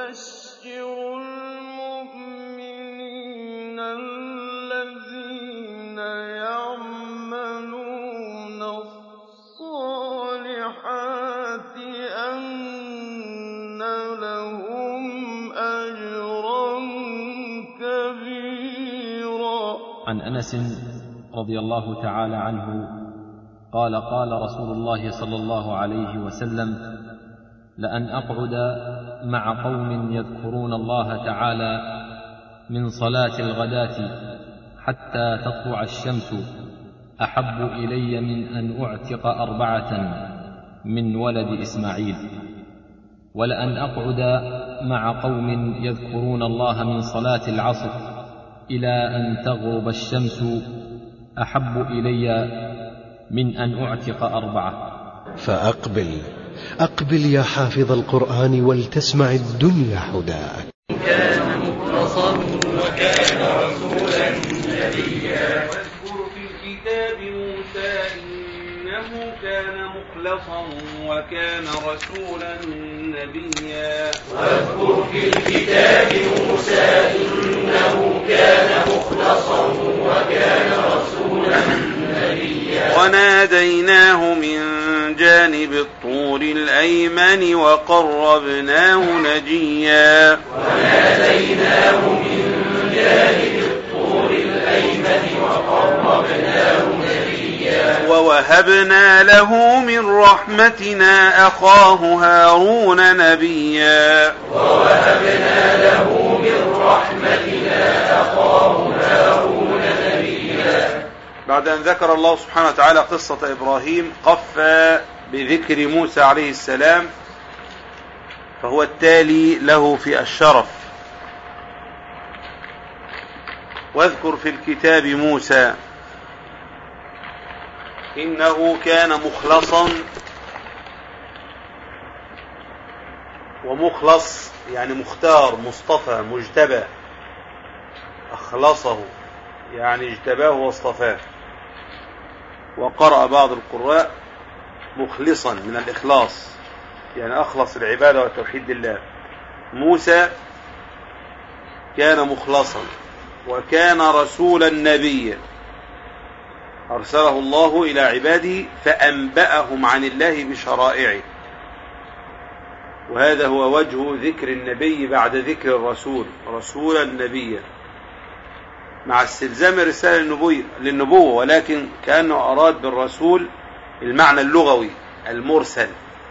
وَيُبَشِّرُ الْمُؤْمِنِينَ الَّذِينَ يَعْمَلُونَ الصَّالِحَاتِ أَنَّ لَهُمْ أَجْرًا كَبِيرًا عن انس رضي الله تعالى عنه قال قال رسول الله صلى الله عليه وسلم لان اقعد مع قوم يذكرون الله تعالى من صلاه الغداه حتى تطلع الشمس احب الي من ان اعتق اربعه من ولد اسماعيل ولان اقعد مع قوم يذكرون الله من صلاه العصر الى ان تغرب الشمس احب الي من ان اعتق اربعه فأقبل أقبل يا حافظ القرآن ولتسمع الدنيا حداك كان مخلصا وكان رسولا نبيا واذكر في الكتاب موسى إنه كان مخلصا وكان رسولا نبيا واذكر في الكتاب موسى إنه كان مخلصا وكان رسولا نبيا وناديناه من جانب الطور الأيمن وقربناه نجيا وناديناه من جانب الطور الأيمن وقربناه نبيا ووهبنا له من رحمتنا أخاه هارون نبيا ووهبنا له من رحمتنا أخاه هارون نبيا بعد أن ذكر الله سبحانه وتعالى قصة إبراهيم قف بذكر موسى عليه السلام فهو التالي له في الشرف واذكر في الكتاب موسى إنه كان مخلصا ومخلص يعني مختار مصطفى مجتبى أخلصه يعني اجتباه واصطفاه وقرأ بعض القراء مخلصا من الإخلاص يعني أخلص العبادة والتوحيد لله موسى كان مخلصا وكان رسولا نبيا أرسله الله إلى عباده فأنبأهم عن الله بشرائعه وهذا هو وجه ذكر النبي بعد ذكر الرسول رسولا نبيا مع استلزام الرسالة للنبوة, للنبوة ولكن كأنه أراد بالرسول المعنى اللغوي المرسل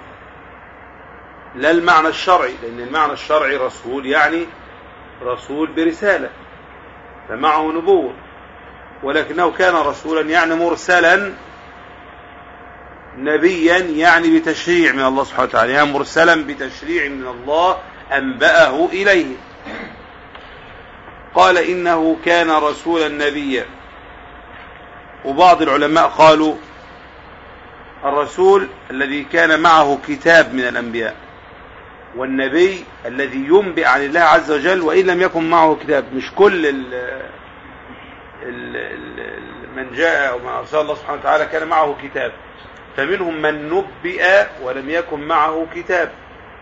لا المعنى الشرعي لأن المعنى الشرعي رسول يعني رسول برسالة فمعه نبوة ولكنه كان رسولا يعني مرسلا نبيا يعني بتشريع من الله سبحانه وتعالى يعني مرسلا بتشريع من الله أنبأه إليه قال إنه كان رسولا نبيا وبعض العلماء قالوا الرسول الذي كان معه كتاب من الأنبياء والنبي الذي ينبئ عن الله عز وجل وإن لم يكن معه كتاب مش كل ال ال ال من جاء أو من أرسل الله سبحانه وتعالى كان معه كتاب فمنهم من نبئ ولم يكن معه كتاب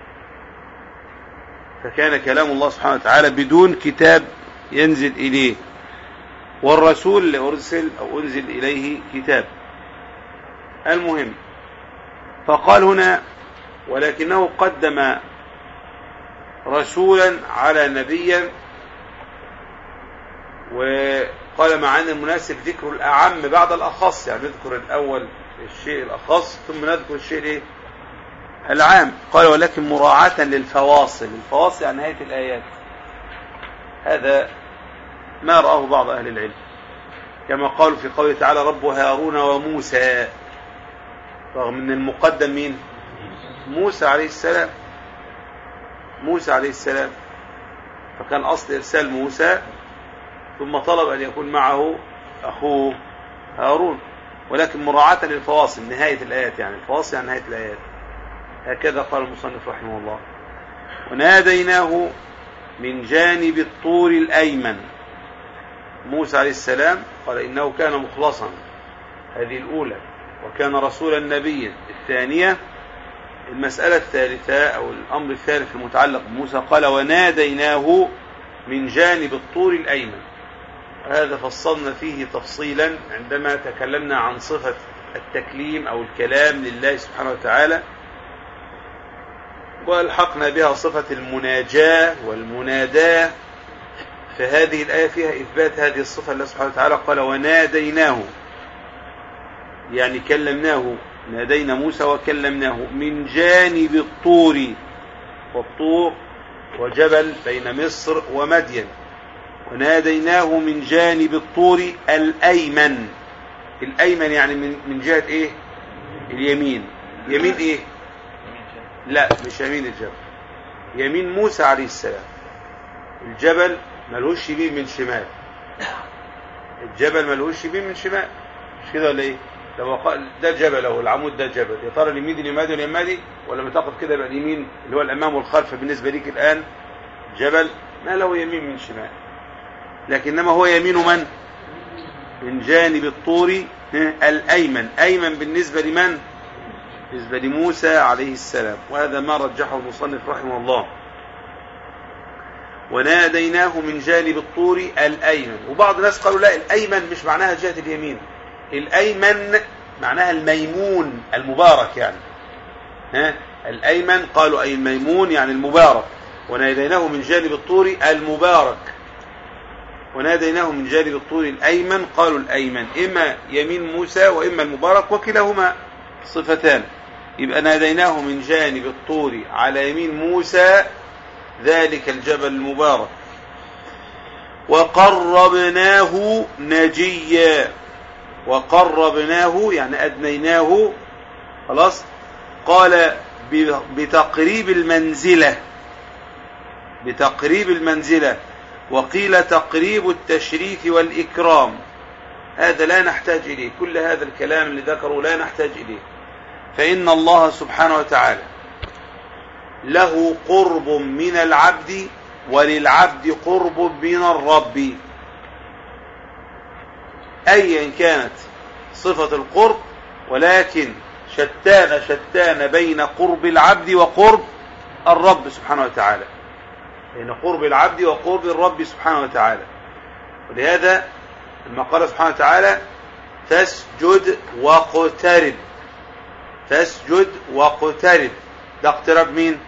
فكان كلام الله سبحانه وتعالى بدون كتاب ينزل إليه والرسول اللي أرسل أو أنزل إليه كتاب المهم فقال هنا ولكنه قدم رسولا على نبيا وقال مع أن المناسب ذكر الأعم بعد الأخص يعني نذكر الأول الشيء الأخص ثم نذكر الشيء الايه العام قال ولكن مراعاة للفواصل الفواصل عن نهاية الآيات هذا ما رآه بعض أهل العلم كما قالوا في قوله تعالى رب هارون وموسى رغم ان المقدم مين موسى عليه السلام موسى عليه السلام فكان أصل إرسال موسى ثم طلب أن يكون معه أخوه هارون ولكن مراعاة للفواصل نهاية الآيات يعني الفواصل عن نهاية الآيات هكذا قال المصنف رحمه الله وناديناه من جانب الطور الأيمن موسى عليه السلام قال إنه كان مخلصا هذه الأولى وكان رسولا نبيا الثانية المسألة الثالثة أو الأمر الثالث المتعلق بموسى قال وناديناه من جانب الطور الأيمن هذا فصلنا فيه تفصيلا عندما تكلمنا عن صفة التكليم أو الكلام لله سبحانه وتعالى والحقنا بها صفة المناجاة والمناداة فهذه الآية فيها إثبات هذه الصفة الله سبحانه وتعالى قال وناديناه يعني كلمناه نادينا موسى وكلمناه من جانب الطور والطور وجبل بين مصر ومدين وناديناه من جانب الطور الأيمن الأيمن يعني من من جهة إيه اليمين يمين إيه لا مش يمين الجبل يمين موسى عليه السلام الجبل ملهوش يمين من شمال الجبل ملهوش يمين من شمال مش كده ولا ايه لو قال ده جبل اهو العمود ده جبل يا ترى اليمين اليمادي واليمادي ولا لما تقف كده يبقى اليمين اللي هو الامام والخلف بالنسبه ليك الان جبل ما له يمين من شمال لكنما هو يمين من من جانب الطور الايمن ايمن بالنسبه لمن بالنسبه لموسى عليه السلام وهذا ما رجحه المصنف رحمه الله وناديناه من جانب الطور الايمن وبعض الناس قالوا لا الايمن مش معناها جهه اليمين الايمن معناها الميمون المبارك يعني ها الايمن قالوا اي الميمون يعني المبارك وناديناه من جانب الطور المبارك وناديناه من جانب الطور الايمن قالوا الايمن اما يمين موسى واما المبارك وكلاهما صفتان يبقى ناديناه من جانب الطور على يمين موسى ذلك الجبل المبارك وقربناه نجيا وقربناه يعني أدنيناه خلاص قال بتقريب المنزلة بتقريب المنزلة وقيل تقريب التشريف والإكرام هذا لا نحتاج إليه كل هذا الكلام اللي ذكره لا نحتاج إليه فإن الله سبحانه وتعالى له قرب من العبد وللعبد قرب من الرب ايا كانت صفة القرب ولكن شتان شتان بين قرب العبد وقرب الرب سبحانه وتعالى بين قرب العبد وقرب الرب سبحانه وتعالى ولهذا لما قال سبحانه وتعالى فاسجد واقترب فاسجد واقترب ده اقتراب مين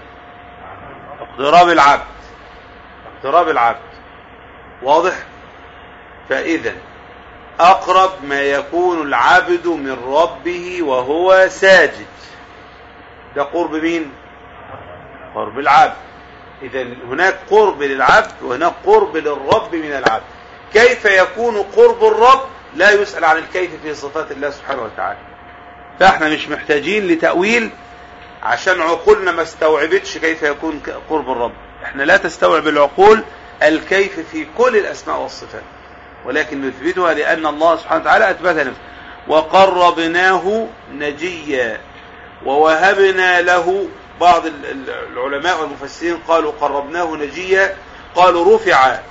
اقتراب العبد اقتراب العبد واضح فاذا اقرب ما يكون العبد من ربه وهو ساجد ده قرب مين قرب العبد اذا هناك قرب للعبد وهناك قرب للرب من العبد كيف يكون قرب الرب لا يسأل عن الكيف في صفات الله سبحانه وتعالى فاحنا مش محتاجين لتأويل عشان عقولنا ما استوعبتش كيف يكون قرب الرب احنا لا تستوعب العقول الكيف في كل الاسماء والصفات ولكن نثبتها لان الله سبحانه وتعالى اثبتها نفسه وقربناه نجيا ووهبنا له بعض العلماء والمفسرين قالوا قربناه نجيا قالوا رفع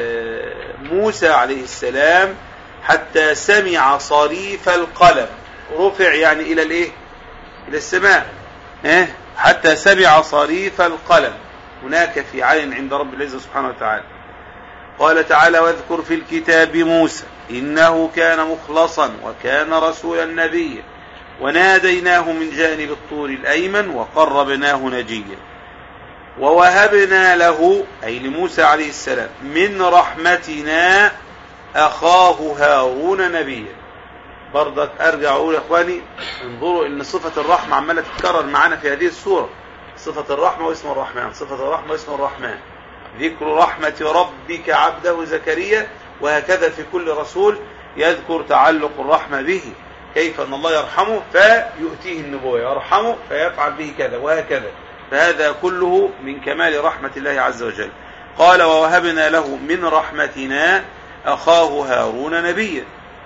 موسى عليه السلام حتى سمع صريف القلم رفع يعني الى الايه الى السماء إيه؟ حتى سمع صريف القلم هناك في عين عند رب العزة سبحانه وتعالى قال تعالى واذكر في الكتاب موسى إنه كان مخلصا وكان رسولا نبيا وناديناه من جانب الطور الأيمن وقربناه نجيا ووهبنا له أي لموسى عليه السلام من رحمتنا أخاه هارون نبيا برضك ارجع اقول يا اخواني انظروا ان صفة الرحمة عمالة تتكرر معانا في هذه السورة صفة الرحمة واسم الرحمن صفة الرحمة واسم الرحمن ذكر رحمة ربك عبده زكريا وهكذا في كل رسول يذكر تعلق الرحمة به كيف ان الله يرحمه فيؤتيه النبوة يرحمه فيفعل به كذا وهكذا فهذا كله من كمال رحمة الله عز وجل قال ووهبنا له من رحمتنا أخاه هارون نبيا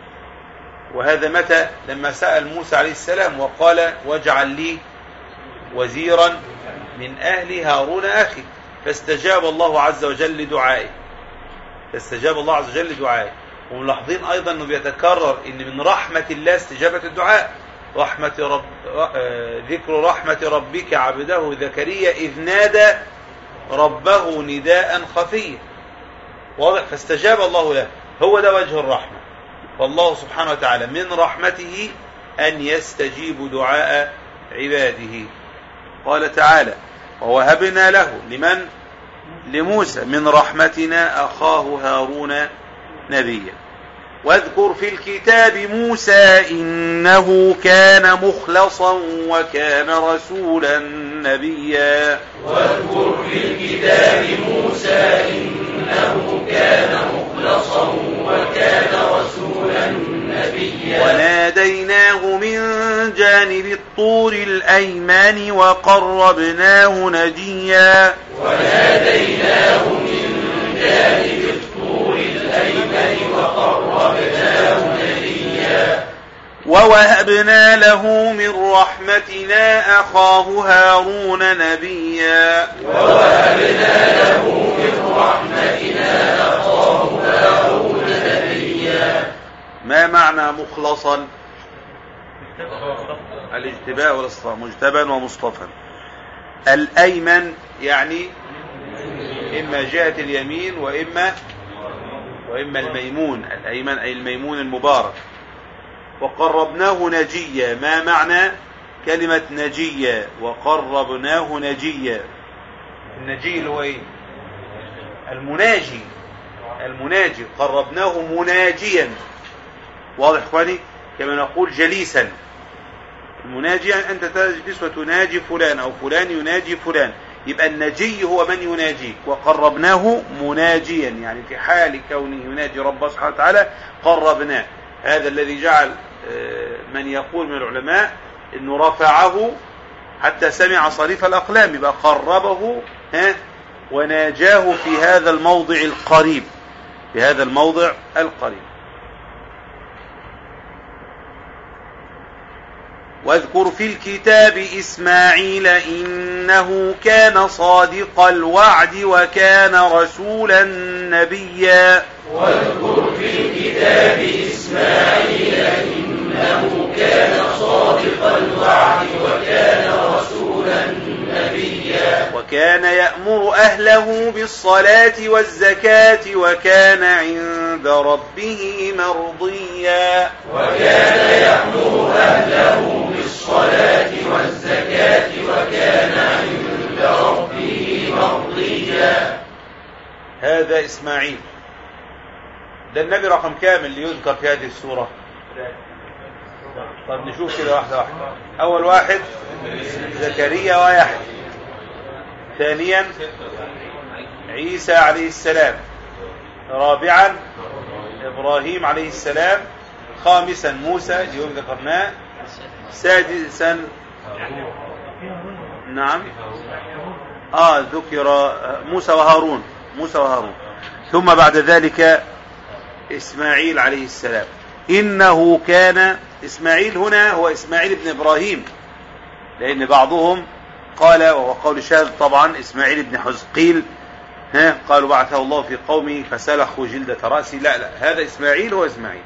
وهذا متى لما سأل موسى عليه السلام وقال واجعل لي وزيرا من أهل هارون أخي فاستجاب الله عز وجل لدعائه فاستجاب الله عز وجل لدعائه وملاحظين أيضا أنه بيتكرر أن من رحمة الله استجابة الدعاء رحمة رب آه، ذكر رحمة ربك عبده زكريا إذ نادى ربه نداء خفيا واضح فاستجاب الله له هو ده وجه الرحمة فالله سبحانه وتعالى من رحمته أن يستجيب دعاء عباده قال تعالى ووهبنا له لمن لموسى من رحمتنا أخاه هارون نبيا واذكر في الكتاب موسى إنه كان مخلصا وكان رسولا نبيا واذكر في الكتاب موسى إنه كان مخلصا وكان رسولا نبيا وناديناه من جانب الطور الأيمن وقربناه نجيا وناديناه من جانب الطور الأيمن وقربناه نبيا ووهبنا له من رحمتنا أخاه هارون نبيا ووهبنا له من رحمتنا أخاه هارون نبيا ما معنى مخلصا الاجتباء والاصطفاء مجتبى ومصطفى الأيمن يعني إما جهة اليمين وإما وإما الميمون الأيمن أي الميمون المبارك وقربناه نجيا ما معنى كلمة نجيا وقربناه نجيا النجي اللي هو ايه المناجي المناجي قربناه مناجيا واضح اخواني كما نقول جليسا المناجي يعني انت تجلس وتناجي فلان او فلان يناجي فلان يبقى النجي هو من يناجيك وقربناه مناجيا يعني في حال كونه يناجي رب سبحانه وتعالى قربناه هذا الذي جعل آه، من يقول من العلماء انه رفعه حتى سمع صريف الاقلام يبقى قربه ها وناجاه في هذا الموضع القريب في هذا الموضع القريب واذكر في الكتاب إسماعيل إنه كان صادق الوعد وكان رسولا نبيا واذكر في الكتاب إسماعيل إنه كان صادق الوعد وكان رسولا نبيا وكان يأمر أهله بالصلاة والزكاة وكان عند ربه مرضيا وكان يأمر أهله بالصلاة والزكاة وكان عند ربه مرضيا هذا إسماعيل ده النبي رقم كامل اللي يذكر في هذه السورة طب نشوف كده واحدة واحدة أول واحد زكريا ويحيى ثانيا عيسى عليه السلام رابعا إبراهيم عليه السلام خامسا موسى اليوم ذكرناه سادسا نعم آه ذكر موسى وهارون موسى وهارون ثم بعد ذلك إسماعيل عليه السلام إنه كان إسماعيل هنا هو إسماعيل بن إبراهيم لأن بعضهم قال وهو قول شاذ طبعا إسماعيل بن حزقيل ها قالوا بعثه الله في قومه فسلخوا جلدة رأسه لا لا هذا إسماعيل هو إسماعيل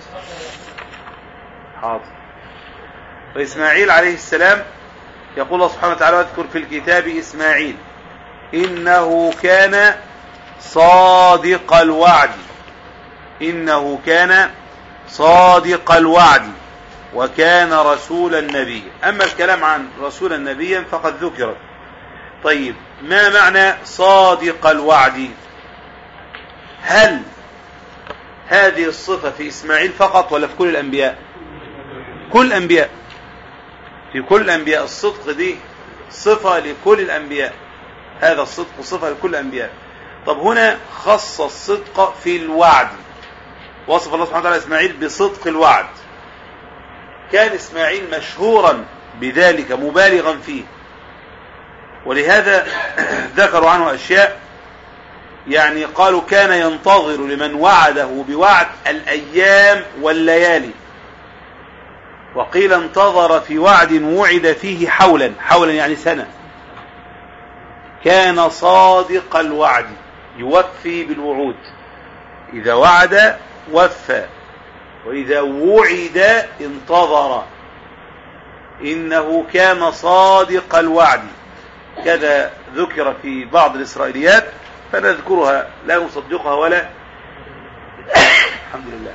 حاضر فإسماعيل عليه السلام يقول الله سبحانه وتعالى واذكر في الكتاب إسماعيل إنه كان صادق الوعد إنه كان صادق الوعد وكان رسولا نبيا أما الكلام عن رسولا نبيا فقد ذكرت طيب ما معنى صادق الوعد هل هذه الصفة في إسماعيل فقط ولا في كل الأنبياء كل الأنبياء في كل الأنبياء الصدق دي صفة لكل الأنبياء هذا الصدق صفة لكل الأنبياء طب هنا خص الصدق في الوعد وصف الله سبحانه وتعالى إسماعيل بصدق الوعد كان إسماعيل مشهورا بذلك مبالغا فيه ولهذا ذكروا عنه أشياء يعني قالوا كان ينتظر لمن وعده بوعد الأيام والليالي وقيل انتظر في وعد وعد فيه حولا حولا يعني سنة كان صادق الوعد يوفي بالوعود إذا وعد وفى وإذا وعد انتظر إنه كان صادق الوعد كذا ذكر في بعض الإسرائيليات فنذكرها لا نصدقها ولا الحمد لله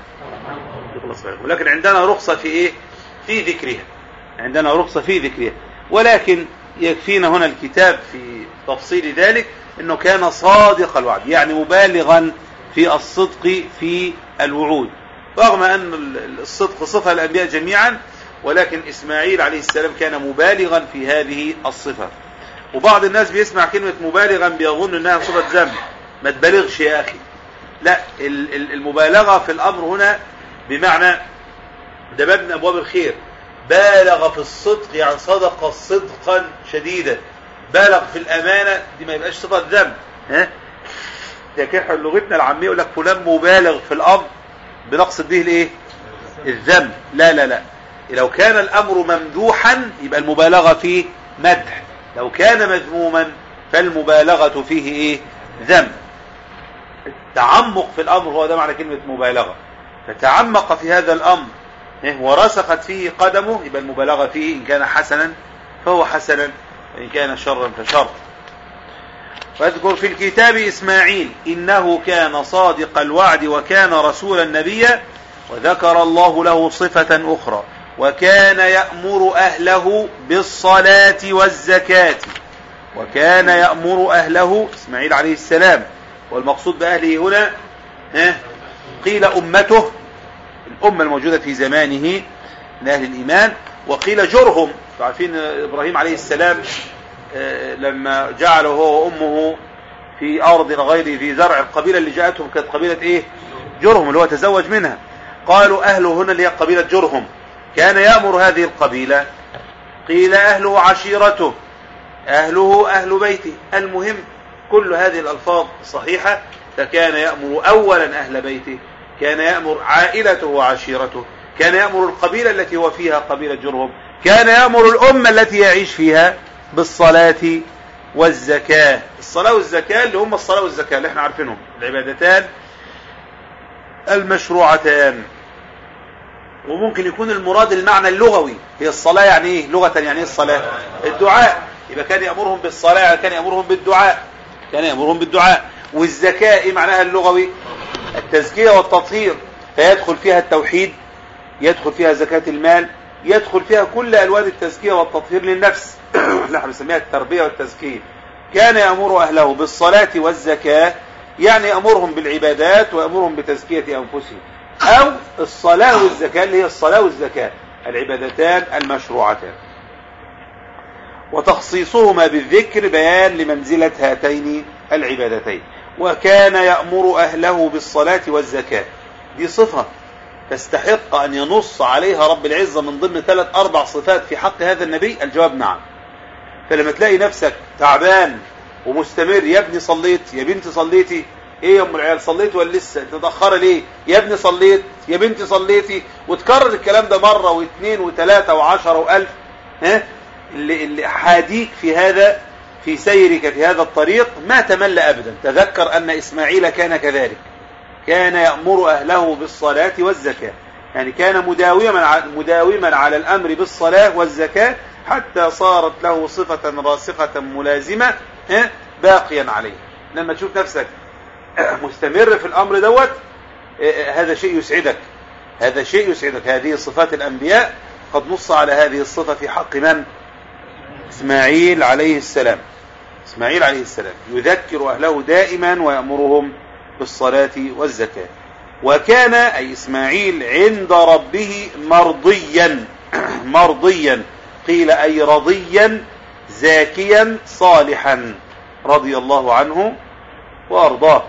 ولكن عندنا رخصة في إيه في ذكرها عندنا رخصة في ذكرها ولكن يكفينا هنا الكتاب في تفصيل ذلك انه كان صادق الوعد يعني مبالغا في الصدق في الوعود رغم ان الصدق صفة الانبياء جميعا ولكن اسماعيل عليه السلام كان مبالغا في هذه الصفة وبعض الناس بيسمع كلمة مبالغا بيظن انها صفة ذنب ما تبالغش يا اخي لا المبالغة في الامر هنا بمعنى ده باب من ابواب الخير بالغ في الصدق يعني صدق صدقا شديدا بالغ في الامانه دي ما يبقاش صفه ذنب ها لكن لغتنا العاميه يقول لك فلان مبالغ في الامر بنقصد به الايه الذنب لا لا لا لو كان الامر ممدوحا يبقى المبالغه فيه مدح لو كان مذموما فالمبالغه فيه ايه ذنب التعمق في الامر هو ده معنى كلمه مبالغه فتعمق في هذا الامر ورسخت فيه قدمه يبقى المبالغة فيه إن كان حسنا فهو حسنا وإن كان شرا فشر واذكر في الكتاب إسماعيل إنه كان صادق الوعد وكان رسولا نبيا وذكر الله له صفة أخرى وكان يأمر أهله بالصلاة والزكاة وكان يأمر أهله إسماعيل عليه السلام والمقصود بأهله هنا قيل أمته الأمة الموجودة في زمانه من أهل الإيمان وقيل جرهم عارفين إبراهيم عليه السلام لما جعله هو وأمه في أرض غير ذي زرع القبيلة اللي جاءتهم كانت قبيلة إيه جرهم اللي هو تزوج منها قالوا أهله هنا اللي هي قبيلة جرهم كان يأمر هذه القبيلة قيل أهله عشيرته أهله أهل بيته المهم كل هذه الألفاظ صحيحة فكان يأمر أولا أهل بيته كان يأمر عائلته وعشيرته كان يأمر القبيلة التي هو فيها قبيلة جرهم كان يأمر الأمة التي يعيش فيها بالصلاة والزكاة الصلاة والزكاة اللي هم الصلاة والزكاة اللي احنا عارفينهم العبادتان المشروعتان وممكن يكون المراد المعنى اللغوي هي الصلاة يعني ايه لغة يعني ايه الصلاة الدعاء يبقى كان يأمرهم بالصلاة يعني كان يأمرهم بالدعاء كان يأمرهم بالدعاء والزكاة ايه معناها اللغوي التزكية والتطهير فيدخل فيها التوحيد يدخل فيها زكاة المال يدخل فيها كل ألوان التزكية والتطهير للنفس نحن نسميها التربية والتزكية كان يأمر أهله بالصلاة والزكاة يعني يأمرهم بالعبادات ويأمرهم بتزكية أنفسهم أو الصلاة والزكاة اللي هي الصلاة والزكاة العبادتان المشروعتان وتخصيصهما بالذكر بيان لمنزلة هاتين العبادتين وكان يأمر أهله بالصلاة والزكاة دي صفة تستحق أن ينص عليها رب العزة من ضمن ثلاث أربع صفات في حق هذا النبي الجواب نعم فلما تلاقي نفسك تعبان ومستمر يا ابني صليت يا بنتي صليتي ايه يا ام العيال صليت ولا لسه انت متاخره ليه يا ابني صليت يا بنتي صليتي وتكرر الكلام ده مره واثنين وثلاثه وعشرة والف ها اللي, اللي حاديك في هذا في سيرك في هذا الطريق ما تمل ابدا تذكر ان اسماعيل كان كذلك كان يأمر أهله بالصلاة والزكاة يعني كان مداوما مداوما على الأمر بالصلاة والزكاة حتى صارت له صفة راسخة ملازمة باقيا عليه لما تشوف نفسك مستمر في الأمر دوت هذا شيء يسعدك هذا شيء يسعدك هذه صفات الأنبياء قد نص على هذه الصفة في حق من إسماعيل عليه السلام إسماعيل عليه السلام يذكر أهله دائما ويأمرهم بالصلاة والزكاة وكان أي إسماعيل عند ربه مرضيا مرضيا قيل أي رضيا زاكيا صالحا رضي الله عنه وأرضاه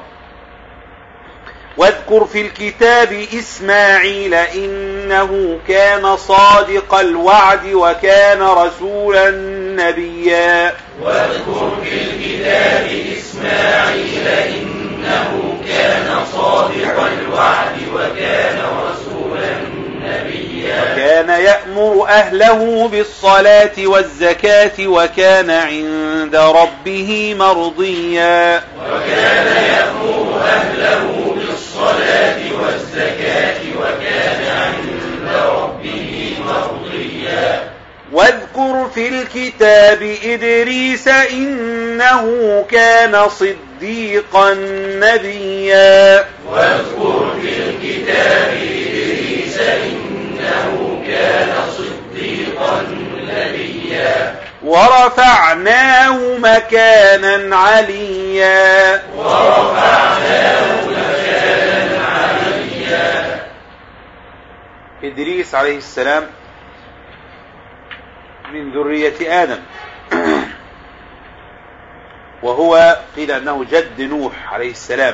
واذكر في الكتاب إسماعيل إنه كان صادق الوعد وكان رسولا نبيا واذكر في الكتاب إسماعيل إنه كان صادق الوعد وكان رسولا نبيا وكان يأمر أهله بالصلاة والزكاة وكان عند ربه مرضيا وكان يأمر أهله بالصلاة والزكاة وكان عند ربه مرضيا واذكر في الكتاب إدريس إنه كان صديقا نبيا واذكر في الكتاب إدريس إنه كان صديقا نبيا ورفعناه مكانا عليا ورفعناه مكانا عليا إدريس عليه السلام من ذرية آدم وهو قيل أنه جد نوح عليه السلام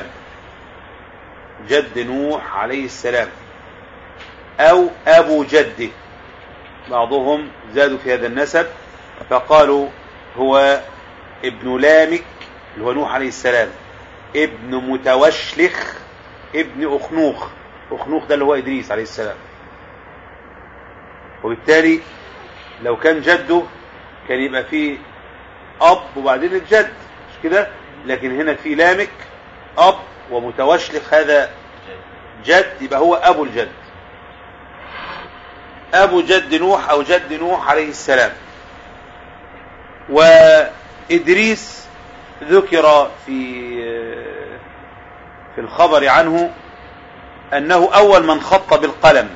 جد نوح عليه السلام أو أبو جده بعضهم زادوا في هذا النسب فقالوا هو ابن لامك اللي هو نوح عليه السلام ابن متوشلخ ابن أخنوخ أخنوخ ده اللي هو إدريس عليه السلام وبالتالي لو كان جده كان يبقى فيه أب وبعدين الجد مش كده لكن هنا في لامك أب ومتوشلخ هذا جد يبقى هو أبو الجد أبو جد نوح أو جد نوح عليه السلام وإدريس ذكر في في الخبر عنه أنه أول من خط بالقلم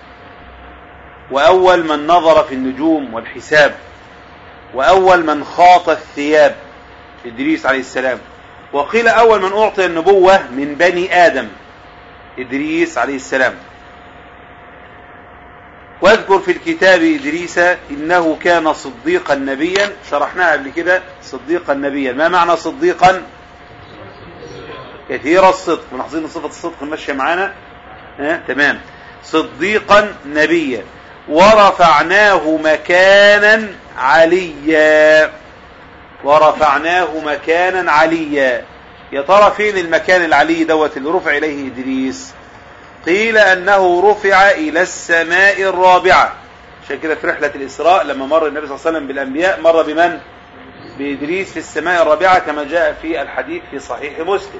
وأول من نظر في النجوم والحساب وأول من خاط الثياب إدريس عليه السلام وقيل أول من أعطي النبوة من بني آدم إدريس عليه السلام واذكر في الكتاب إدريس إنه كان صديقا نبيا شرحناها قبل كده صديقا نبيا ما معنى صديقا كثير الصدق ملاحظين صفة الصدق ماشية معانا ها تمام صديقا نبيا ورفعناه مكانا عليا ورفعناه مكانا عليا يا ترى فين المكان العلي دوت اللي رفع إليه إدريس قيل أنه رفع إلى السماء الرابعة عشان كده في رحلة الإسراء لما مر النبي صلى الله عليه وسلم بالأنبياء مر بمن؟ بإدريس في السماء الرابعة كما جاء في الحديث في صحيح مسلم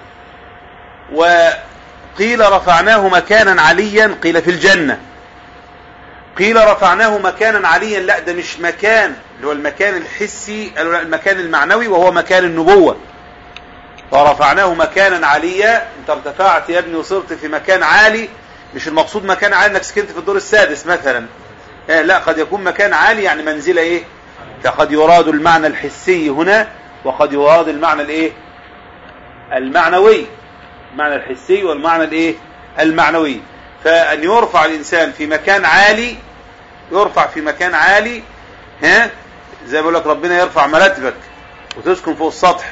وقيل رفعناه مكانا عليا قيل في الجنة قيل رفعناه مكانا عليا لا ده مش مكان اللي هو المكان الحسي المكان المعنوي وهو مكان النبوة ورفعناه مكانا عليا انت ارتفعت يا ابني وصرت في مكان عالي مش المقصود مكان عالي انك سكنت في الدور السادس مثلا آه لا قد يكون مكان عالي يعني منزلة ايه فقد يراد المعنى الحسي هنا وقد يراد المعنى الايه المعنوي المعنى الحسي والمعنى الايه المعنوي فان يرفع الانسان في مكان عالي يرفع في مكان عالي ها زي ما بقول لك ربنا يرفع مراتبك وتسكن فوق السطح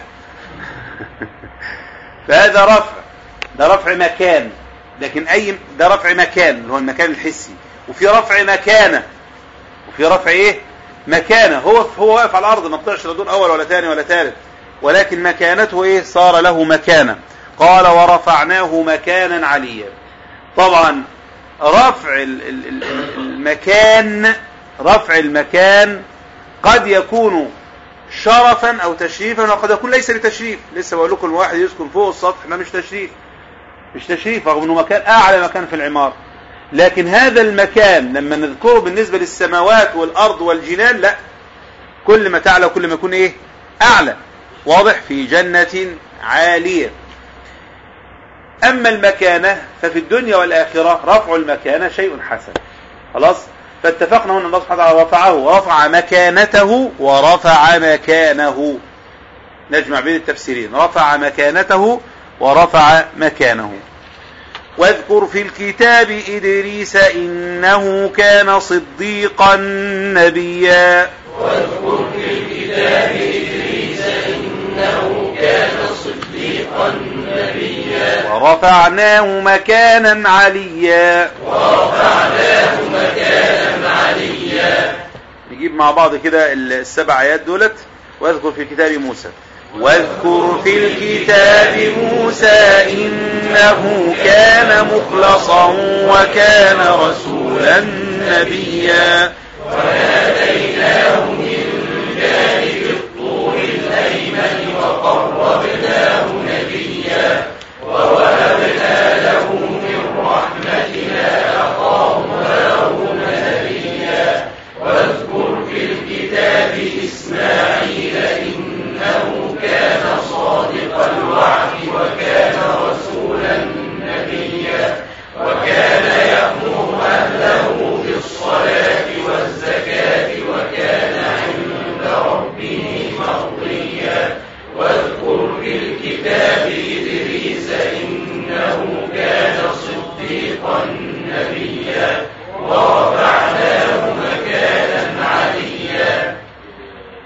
فهذا رفع ده رفع مكان لكن اي ده رفع مكان اللي هو المكان الحسي وفي رفع مكانه وفي رفع ايه مكانه هو هو واقف على الارض ما طلعش لا دور اول ولا ثاني ولا ثالث ولكن مكانته ايه صار له مكانه قال ورفعناه مكانا عليا طبعا رفع المكان رفع المكان قد يكون شرفا او تشريفا وقد يكون ليس بتشريف لسه بقول لكم الواحد يسكن فوق السطح ده مش تشريف مش تشريف رغم انه مكان اعلى مكان في العمارة لكن هذا المكان لما نذكره بالنسبة للسماوات والارض والجنان لا كل ما تعلى وكل ما يكون ايه اعلى واضح في جنة عالية اما المكانة ففي الدنيا والاخرة رفع المكانة شيء حسن خلاص فاتفقنا هنا الله سبحانه وتعالى رفعه ورفع مكانته ورفع مكانه نجمع بين التفسيرين رفع مكانته ورفع مكانه واذكر في الكتاب إدريس إنه كان صديقا نبيا واذكر في الكتاب إدريس إنه كان صديقا نبيا ورفعناه مكانا عليا ورفعناه مكانا عليا نجيب مع بعض كده السبع آيات دولت واذكر في كتاب موسى واذكر في الكتاب موسى إنه كان مخلصا وكان رسولا نبيا وناديناه من جانب الطور الأيمن وقربناه نبيا ووهبنا له من رحمتنا أخاه هارون نبيا واذكر في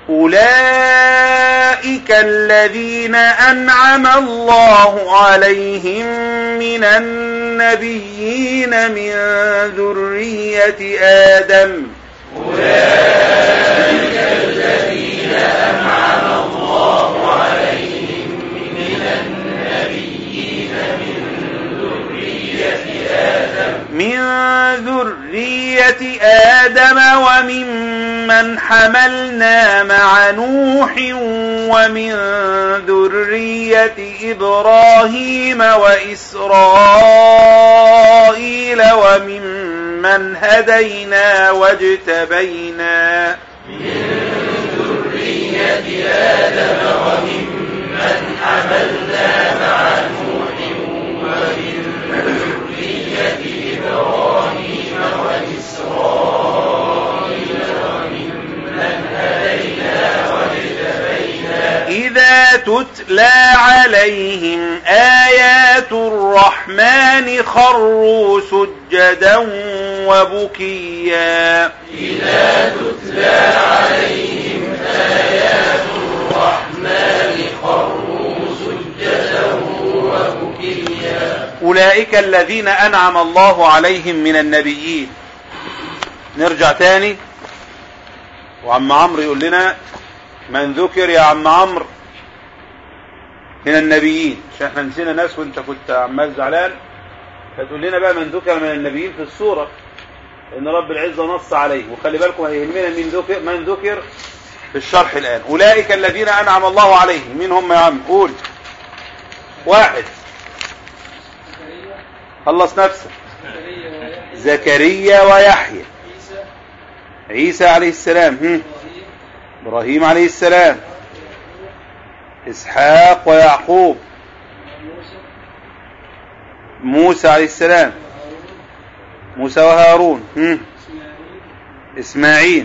أولئك الذين أنعم الله عليهم من النبيين من ذرية آدم أولئك الذين أنعم الله عليهم من النبيين من ذرية آدم من ذرية آدم وممن حملنا مع نوح ومن ذرية إبراهيم وإسرائيل وممن هدينا واجتبينا من ذرية آدم وممن حملنا مع نوح ومن ذرية إبراهيم وإسرائيل وممن هدينا واجتبينا إذا تتلى عليهم آيات الرحمن خروا سجدا وبكيا إذا تتلى عليهم آيات الرحمن خروا سجدا وبكيا أولئك الذين أنعم الله عليهم من النبيين نرجع تاني وعم عمرو يقول لنا من ذكر يا عم عمرو من النبيين عشان احنا نسينا ناس وانت كنت عمال زعلان فتقول لنا بقى من ذكر من النبيين في السورة ان رب العزة نص عليه وخلي بالكم هيهمنا من ذكر من ذكر في الشرح الآن أولئك الذين أنعم الله عليهم مين هم يا عم قول واحد خلص نفسك زكريا ويحيى عيسى عليه السلام هم. إبراهيم عليه السلام إسحاق ويعقوب موسى عليه السلام موسى وهارون هم. إسماعيل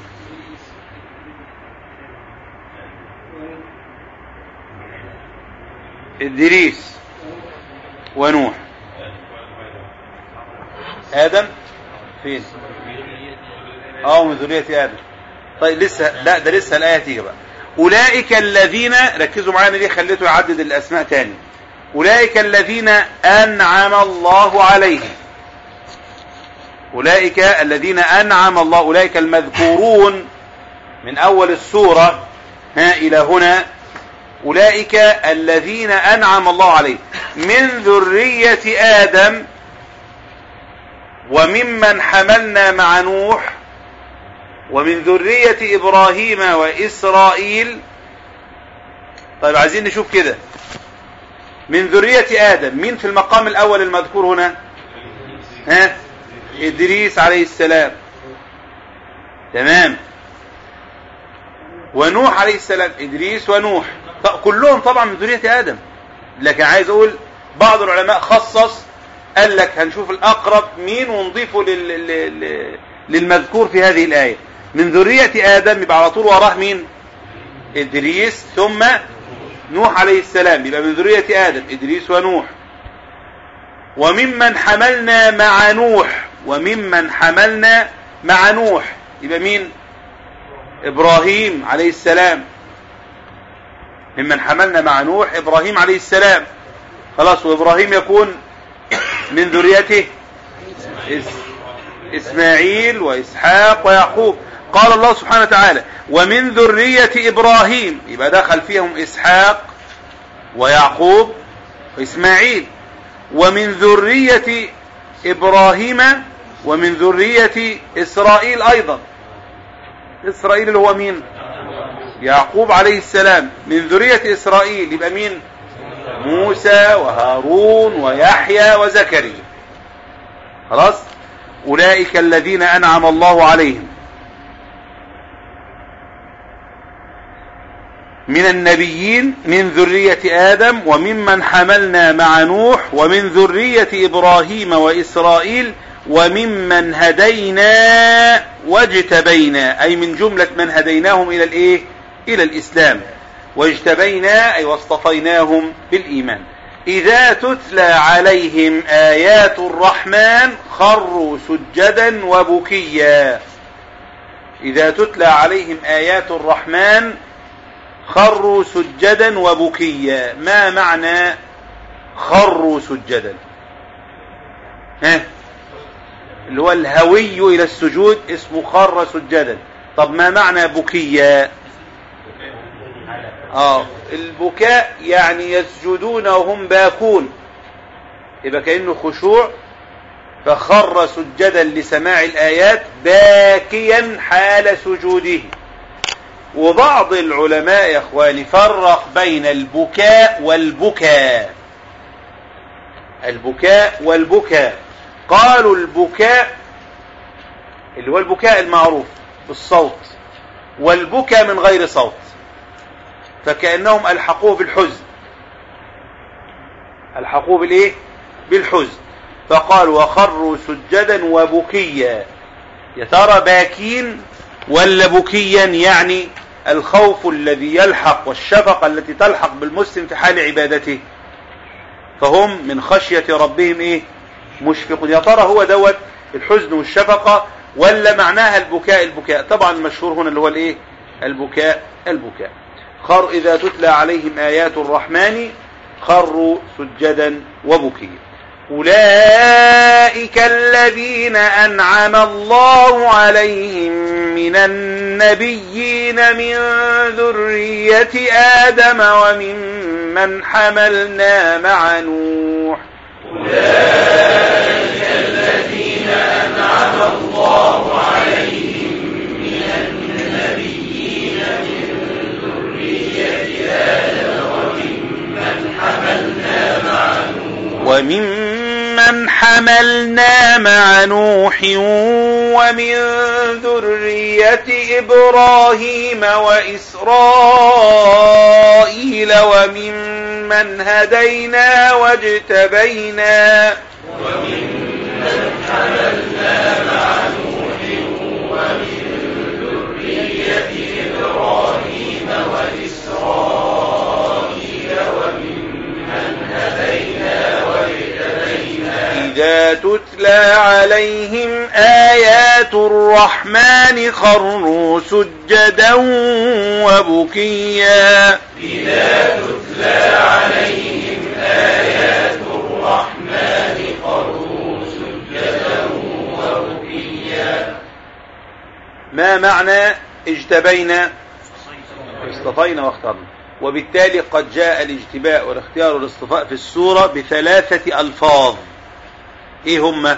إدريس ونوح آدم فين اه من ذرية آدم طيب لسه لا ده لسه الآية تيجي بقى أولئك الذين ركزوا معانا دي خليته يعدد الأسماء تاني أولئك الذين أنعم الله عليهم أولئك الذين أنعم الله أولئك المذكورون من أول السورة ها إلى هنا أولئك الذين أنعم الله عليهم من ذرية آدم وممن حملنا مع نوح ومن ذرية إبراهيم وإسرائيل طيب عايزين نشوف كده من ذرية آدم مين في المقام الأول المذكور هنا ها إدريس عليه السلام تمام ونوح عليه السلام إدريس ونوح كلهم طبعا من ذرية آدم لكن عايز أقول بعض العلماء خصص قال لك هنشوف الأقرب مين ونضيفه لل... لل... للمذكور في هذه الآية من ذرية آدم يبقى على طول وراه مين إدريس ثم نوح عليه السلام يبقى من ذرية آدم إدريس ونوح وممن حملنا مع نوح وممن حملنا مع نوح يبقى مين إبراهيم عليه السلام ممن حملنا مع نوح إبراهيم عليه السلام خلاص وإبراهيم يكون من ذريته إسماعيل وإسحاق ويعقوب قال الله سبحانه وتعالى ومن ذرية إبراهيم يبقى دخل فيهم إسحاق ويعقوب وإسماعيل ومن ذرية إبراهيم ومن ذرية إسرائيل أيضا إسرائيل اللي هو مين يعقوب عليه السلام من ذرية إسرائيل يبقى مين موسى وهارون ويحيى وزكريا خلاص أولئك الذين أنعم الله عليهم من النبيين من ذرية آدم وممن حملنا مع نوح ومن ذرية إبراهيم وإسرائيل وممن هدينا واجتبينا أي من جملة من هديناهم إلى الإيه إلى الإسلام واجتبينا أي واصطفيناهم بالإيمان إذا تتلى عليهم آيات الرحمن خروا سجدا وبكيا إذا تتلى عليهم آيات الرحمن خروا سجدا وبكيا ما معنى خروا سجدا ها اللي هو الهوي إلى السجود اسمه خر سجدا طب ما معنى بكيا آه البكاء يعني يسجدون وهم باكون يبقى كأنه خشوع فخر سجدا لسماع الآيات باكيا حال سجوده وبعض العلماء يا اخواني فرق بين البكاء والبكاء البكاء والبكاء قالوا البكاء اللي هو البكاء المعروف بالصوت والبكاء من غير صوت فكأنهم ألحقوه بالحزن ألحقوه بالإيه بالحزن فقالوا وخروا سجدا وبكيا يا ترى باكين ولا بكيا يعني الخوف الذي يلحق والشفقة التي تلحق بالمسلم في حال عبادته فهم من خشية ربهم ايه مشفقون يا ترى هو دوت الحزن والشفقة ولا معناها البكاء البكاء طبعا المشهور هنا اللي هو الايه البكاء البكاء خر إذا تتلى عليهم آيات الرحمن خروا سجدا وبكيا أولئك الذين أنعم الله عليهم من النبيين من ذرية آدم وممن حملنا مع نوح أولئك الذين أنعم الله عليهم من النبيين من ذرية آدم وممن حملنا مع نوح وممن حملنا مع نوح ومن ذرية إبراهيم وإسرائيل وممن هدينا واجتبينا وممن حملنا مع نوح ومن ذرية إبراهيم وإسرائيل وممن هدينا واجتبينا إذا تتلى عليهم آيات الرحمن خروا سجدا وبكيا إذا تتلى عليهم آيات الرحمن خروا سجدا وبكيا ما معنى اجتبينا اصطفينا واخترنا وبالتالي قد جاء الاجتباء والاختيار والاصطفاء في السورة بثلاثة ألفاظ ايه هم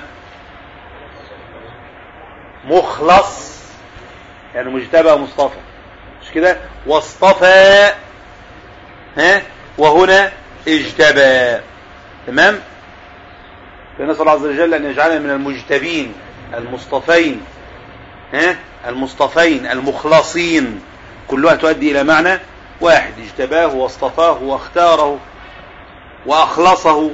مخلص يعني مجتبى مصطفى مش كده واصطفى ها وهنا اجتبى تمام فنسأل الله عز وجل أن يجعلنا من المجتبين المصطفين ها المصطفين المخلصين كلها تؤدي إلى معنى واحد اجتباه واصطفاه واختاره وأخلصه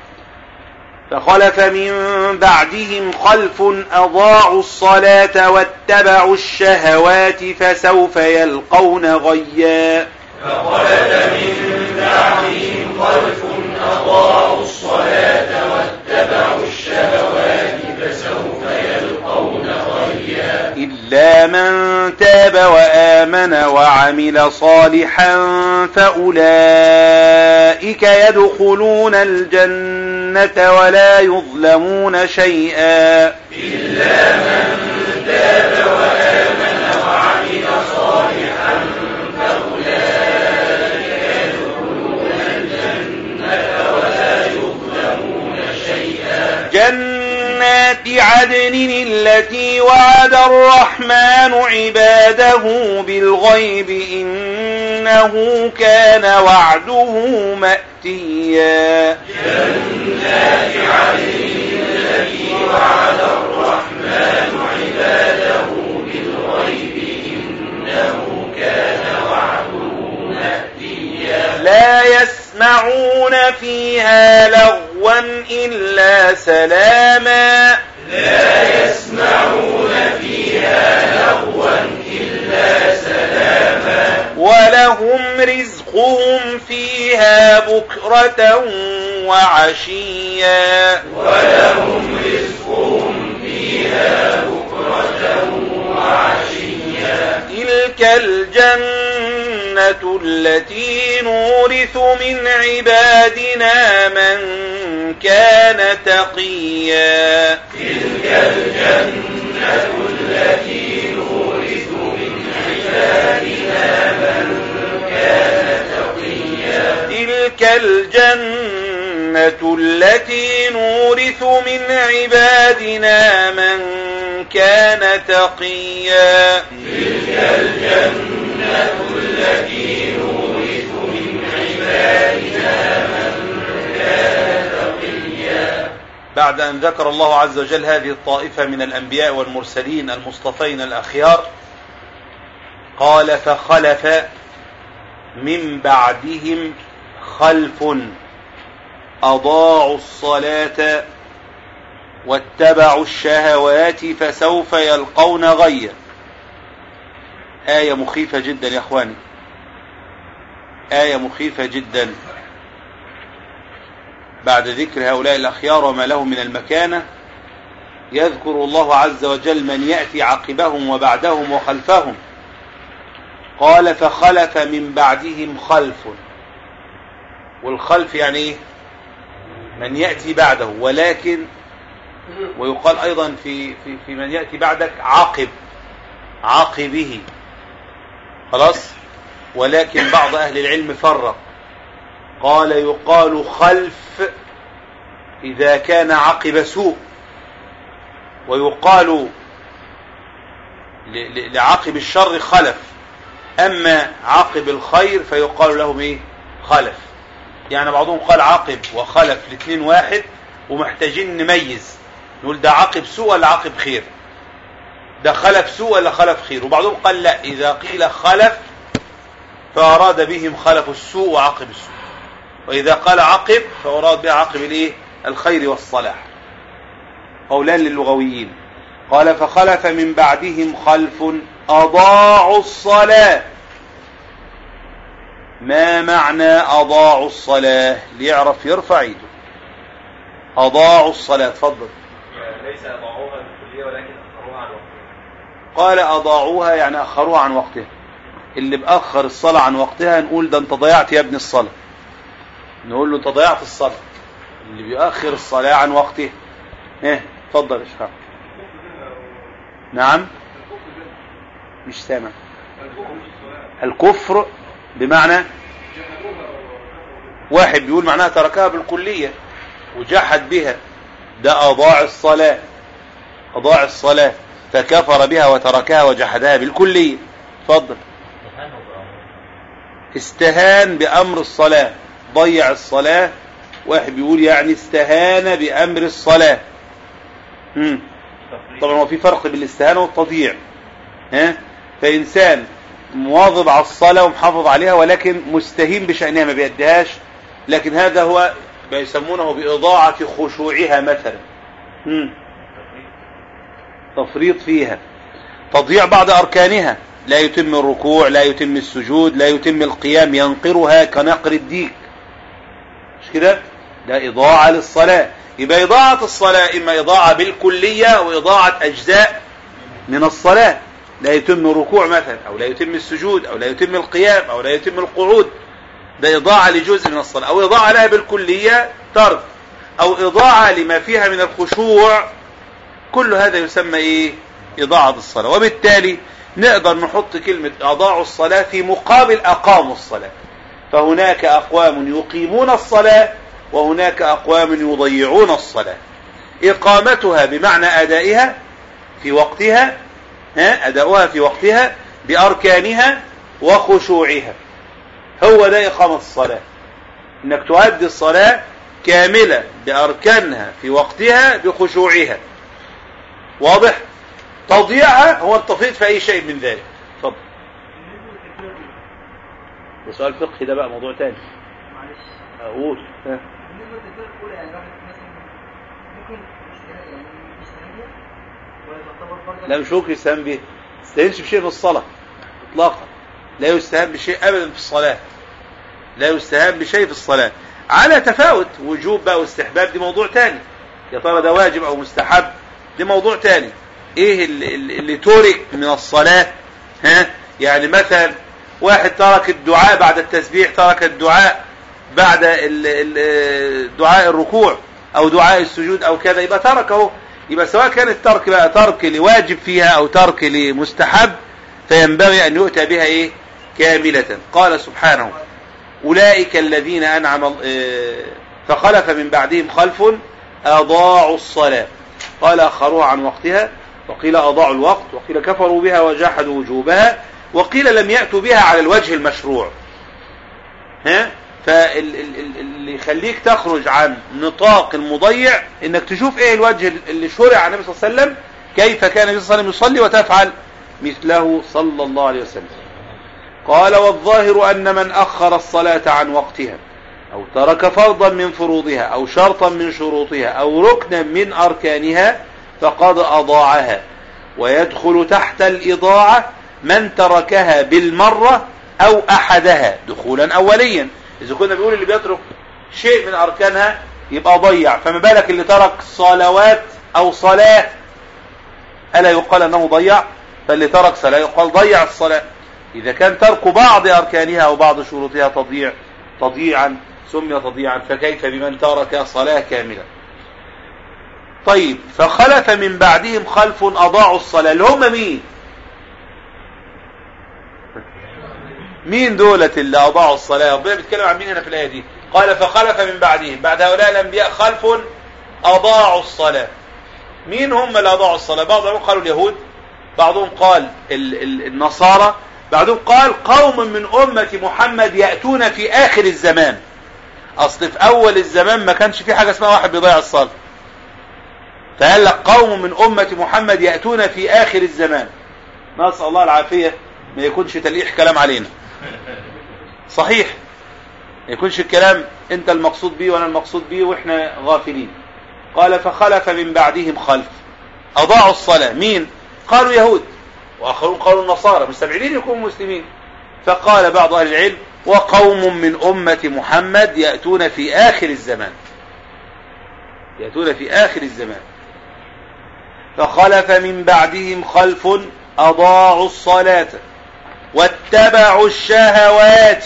فخلف من بعدهم خلف أضاعوا الصلاة واتبعوا الشهوات فسوف يلقون غيا فخلف من بعدهم خلف أضاعوا الصلاة واتبعوا الشهوات فسوف يلقون غيا إلا من تاب وآمن وعمل صالحا فأولئك يدخلون الجنة ولا يظلمون شيئا إلا من تاب وآمن وعمل صالحا فأولئك يدخلون الجنة ولا يظلمون شيئا جنات عدن التي وعد الرحمن عباده بالغيب إنه كان وعده مأتيا جنات عدن التي وعد الرحمن عباده بالغيب إنه كان وعده مأتيا لا يسمعون فيها لغوا إلا سلاما لا يسمعون فيها لغوا إلا سلاما ولهم رزقهم فيها بكرة وعشيا ولهم رزقهم فيها بكرة وعشيا تلك الجنة التي نورث من عبادنا من كان تقيا تلك الجنة التي نورث من عبادنا من كان تقيا تلك الجنة التي نورث من عبادنا من كان تقيا تلك الجنة التي نورث من عبادنا من كان تقيا بعد أن ذكر الله عز وجل هذه الطائفة من الأنبياء والمرسلين المصطفين الأخيار قال فخلف من بعدهم خلف أضاعوا الصلاة واتبعوا الشهوات فسوف يلقون غيا آية مخيفة جدا يا أخواني آية مخيفة جدا بعد ذكر هؤلاء الأخيار وما لهم من المكانة يذكر الله عز وجل من يأتي عقبهم وبعدهم وخلفهم قال فخلف من بعدهم خلف والخلف يعني ايه من يأتي بعده ولكن ويقال أيضا في, في, في من يأتي بعدك عاقب عاقبه خلاص ولكن بعض أهل العلم فرق قال يقال خلف إذا كان عقب سوء ويقال ل- ل- لعقب الشر خلف أما عقب الخير فيقال لهم إيه خلف يعني بعضهم قال عقب وخلف الاثنين واحد ومحتاجين نميز نقول ده عقب سوء ولا عقب خير ده خلف سوء ولا خلف خير وبعضهم قال لا إذا قيل خلف فأراد بهم خلف السوء وعقب السوء وإذا قال عقب فأراد به عقب الإيه الخير والصلاح قولان للغويين قال فخلف من بعدهم خلف أضاعوا الصلاة ما معنى أضاعوا الصلاة ليعرف يرفع ايده أضاعوا الصلاة تفضل ليس أضاعوها بالكلية ولكن أخروها عن وقتها قال أضاعوها يعني أخروها عن وقتها اللي بأخر الصلاة عن وقتها نقول ده انت ضيعت يا ابن الصلاة نقول له انت ضيعت الصلاة اللي بيأخر الصلاة عن وقتها ايه اتفضل يا شيخ نعم مش سامع الكفر بمعنى واحد بيقول معناها تركها بالكلية وجحد بها ده أضاع الصلاة أضاع الصلاة فكفر بها وتركها وجحدها بالكلية اتفضل استهان بأمر الصلاة ضيع الصلاة واحد بيقول يعني استهان بأمر الصلاة مم. طبعا هو في فرق بين الاستهانة والتضييع ها فإنسان مواظب على الصلاة ومحافظ عليها ولكن مستهين بشأنها ما بيديهاش لكن هذا هو ما يسمونه بإضاعة خشوعها مثلا مم. تفريط فيها تضييع بعض أركانها لا يتم الركوع لا يتم السجود لا يتم القيام ينقرها كنقر الديك مش كده ده إضاعة للصلاة يبقى إضاعة الصلاة إما إضاعة بالكلية أو إضاعة أجزاء من الصلاة لا يتم الركوع مثلا أو لا يتم السجود أو لا يتم القيام أو لا يتم القعود ده إضاعة لجزء من الصلاة أو إضاعة لها بالكلية ترك أو إضاعة لما فيها من الخشوع كل هذا يسمى إيه إضاعة الصلاة وبالتالي نقدر نحط كلمة أضاعوا الصلاة في مقابل أقاموا الصلاة فهناك أقوام يقيمون الصلاة وهناك أقوام يضيعون الصلاة إقامتها بمعنى أدائها في وقتها ها أداؤها في وقتها بأركانها وخشوعها هو ده إقامة الصلاة إنك تؤدي الصلاة كاملة بأركانها في وقتها بخشوعها واضح تضييعها هو التفريط في أي شيء من ذلك اتفضل ده سؤال فقهي ده بقى موضوع تاني معلش أقول ها. بالنسبه للتكبيره الاولى يعني الواحد مثلا ممكن يشتري يعني يشتري بيها ولا تعتبر فرضا لا مش ممكن يستهان به يستهانش بشيء في الصلاة اطلاقا لا يستهان بشيء ابدا في الصلاة لا يستهان بشيء في الصلاة على تفاوت وجوب بقى واستحباب دي موضوع تاني يا ترى ده واجب او مستحب دي موضوع تاني ايه اللي, اللي اللي ترك من الصلاة ها يعني مثلا واحد ترك الدعاء بعد التسبيح ترك الدعاء بعد ال- ال- دعاء الركوع او دعاء السجود او كذا يبقى تركه يبقى سواء كان الترك بقى ترك لواجب فيها او ترك لمستحب فينبغي ان يؤتى بها ايه كاملة قال سبحانه اولئك الذين انعم ال- آه، فخلف من بعدهم خلف اضاعوا الصلاة قال اخروها عن وقتها وقيل اضاعوا الوقت وقيل كفروا بها وجحدوا وجوبها وقيل لم يأتوا بها على الوجه المشروع ها فاللي يخليك تخرج عن نطاق المضيع انك تشوف ايه الوجه اللي شرع عن النبي صلى الله عليه وسلم كيف كان النبي صلى الله عليه وسلم يصلي وتفعل مثله صلى الله عليه وسلم قال والظاهر ان من اخر الصلاة عن وقتها او ترك فرضا من فروضها او شرطا من شروطها او ركنا من اركانها فقد اضاعها ويدخل تحت الاضاعة من تركها بالمرة او احدها دخولا اوليا اذا كنا بنقول اللي بيترك شيء من اركانها يبقى ضيع فما بالك اللي ترك صلوات او صلاة الا يقال انه ضيع فاللي ترك صلاة يقال ضيع الصلاة اذا كان ترك بعض اركانها او بعض شروطها تضيع تضيعا سمي تضيعا فكيف بمن ترك صلاة كاملة طيب فخلف من بعدهم خلف اضاعوا الصلاة اللي هم مين مين دولة اللي أضاعوا الصلاة ربنا بيتكلم عن مين هنا في الآية دي قال فخلف من بعدهم بعد هؤلاء الأنبياء خلف أضاعوا الصلاة مين هم اللي أضاعوا الصلاة بعضهم قالوا اليهود بعضهم قال ال ال النصارى بعضهم قال قوم من أمة محمد يأتون في آخر الزمان أصل في أول الزمان ما كانش في حاجة اسمها واحد بيضيع الصلاة فقال لك قوم من أمة محمد يأتون في آخر الزمان نسأل الله العافية ما يكونش تلقيح كلام علينا صحيح ما يكونش الكلام انت المقصود به وانا المقصود به واحنا غافلين قال فخلف من بعدهم خلف اضاعوا الصلاة مين قالوا يهود واخرون قالوا النصارى مستبعدين يكونوا مسلمين فقال بعض اهل العلم وقوم من امة محمد يأتون في اخر الزمان يأتون في اخر الزمان فخلف من بعدهم خلف اضاعوا الصلاة واتبعوا الشهوات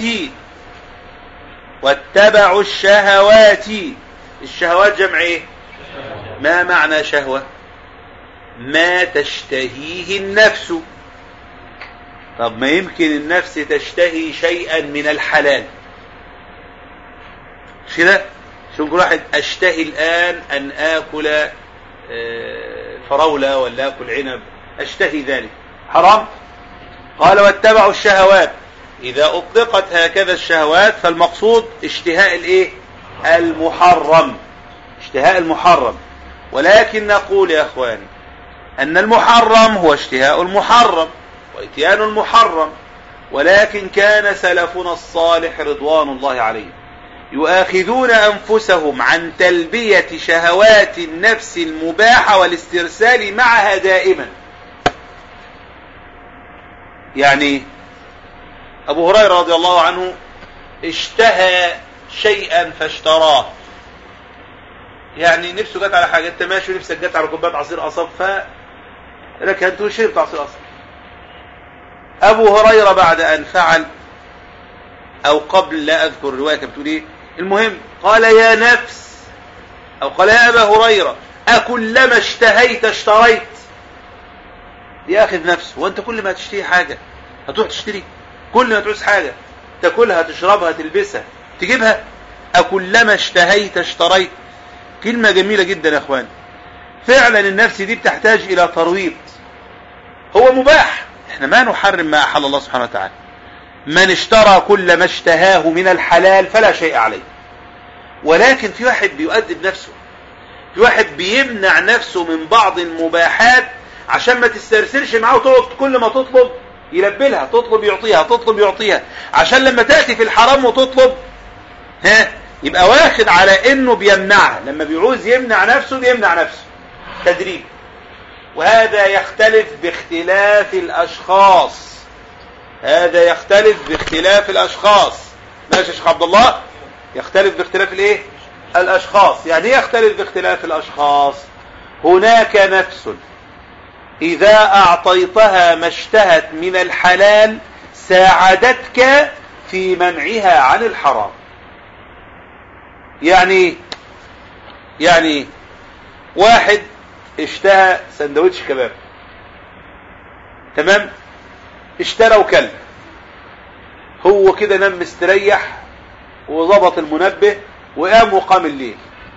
واتبعوا الشهوات الشهوات جمع ايه ما معنى شهوة ما تشتهيه النفس طب ما يمكن النفس تشتهي شيئا من الحلال مش كده شو نقول واحد اشتهي الان ان اكل آه، فراولة ولا اكل عنب اشتهي ذلك حرام قال واتبعوا الشهوات اذا اطلقت هكذا الشهوات فالمقصود اشتهاء الايه المحرم اشتهاء المحرم ولكن نقول يا اخواني ان المحرم هو اشتهاء المحرم واتيان المحرم ولكن كان سلفنا الصالح رضوان الله عليهم يؤاخذون انفسهم عن تلبية شهوات النفس المباحة والاسترسال معها دائما يعني ابو هريرة رضي الله عنه اشتهى شيئا فاشتراه يعني نفسه جت على حاجة انت ماشي ونفسك جت على كوبايه عصير قصب فركنت وشربت عصير قصب ابو هريرة بعد ان فعل او قبل لا اذكر الرواية كانت بتقول ايه المهم قال يا نفس او قال يا ابا هريرة اكلما اشتهيت اشتريت ياخذ نفسه وانت كل ما تشتهي حاجة هتروح تشتري كل ما تعوز حاجة تاكلها تشربها تلبسها تجيبها اكلما اشتهيت اشتريت كلمة جميلة جدا يا اخوان فعلا النفس دي بتحتاج الى ترويض هو مباح احنا ما نحرم ما احل الله سبحانه وتعالى من اشترى كل ما اشتهاه من الحلال فلا شيء عليه ولكن في واحد بيؤدب نفسه في واحد بيمنع نفسه من بعض المباحات عشان ما تسترسلش معاه وتقعد كل ما تطلب يلبلها تطلب يعطيها تطلب يعطيها عشان لما تأتي في الحرام وتطلب ها يبقى واخد على انه بيمنعها لما بيعوز يمنع نفسه بيمنع نفسه تدريب وهذا يختلف باختلاف الاشخاص هذا يختلف باختلاف الاشخاص ماشي يا شيخ عبد الله يختلف باختلاف الايه الاشخاص يعني ايه يختلف باختلاف الاشخاص هناك نفس إذا أعطيتها ما اشتهت من الحلال ساعدتك في منعها عن الحرام يعني يعني واحد اشتهى سندوتش كباب تمام اشترى وكل هو كده نام مستريح وظبط المنبه وقام وقام الليل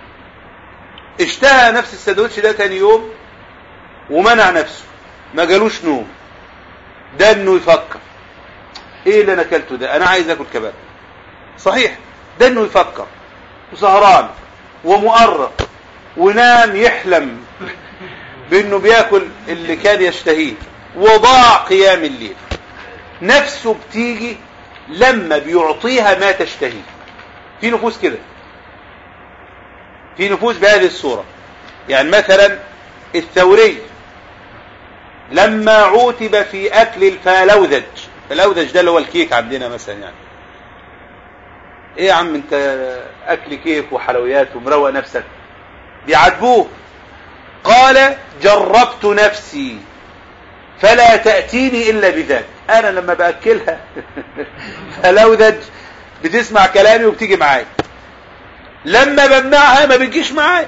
اشتهى نفس السندوتش ده تاني يوم ومنع نفسه ما جالوش نوم ده انه يفكر ايه اللي انا اكلته ده انا عايز اكل كباب صحيح ده انه يفكر وسهران ومؤرق ونام يحلم بانه بياكل اللي كان يشتهيه وضاع قيام الليل نفسه بتيجي لما بيعطيها ما تشتهيه في نفوس كده في نفوس بهذه الصورة يعني مثلا الثوري لما عوتب في أكل الفالوذج الفالوذج ده اللي هو الكيك عندنا مثلا يعني ايه يا عم انت اكل كيك وحلويات ومروق نفسك بيعاتبوه قال جربت نفسي فلا تأتيني إلا بذاك أنا لما بأكلها فلوذج بتسمع كلامي وبتيجي معايا لما بمنعها ما بتجيش معايا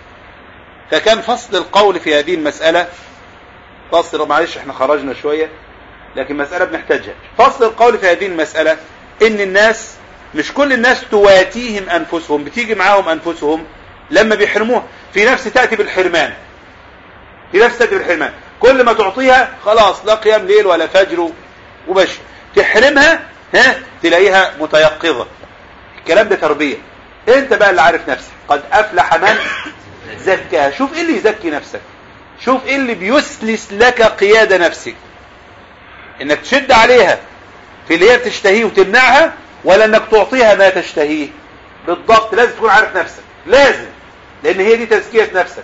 فكان فصل القول في هذه المسألة فصل معلش احنا خرجنا شوية لكن مسألة بنحتاجها فصل القول في هذه المسألة ان الناس مش كل الناس تواتيهم انفسهم بتيجي معاهم انفسهم لما بيحرموها في نفس تأتي بالحرمان في نفس تأتي بالحرمان كل ما تعطيها خلاص لا قيام ليل ولا فجر وبش تحرمها ها تلاقيها متيقظة الكلام ده تربية انت بقى اللي عارف نفسك قد افلح من زكاها شوف ايه اللي يزكي نفسك شوف ايه اللي بيسلس لك قيادة نفسك انك تشد عليها في اللي هي بتشتهيه وتمنعها ولا انك تعطيها ما تشتهيه بالضبط لازم تكون عارف نفسك لازم لان هي دي تزكية نفسك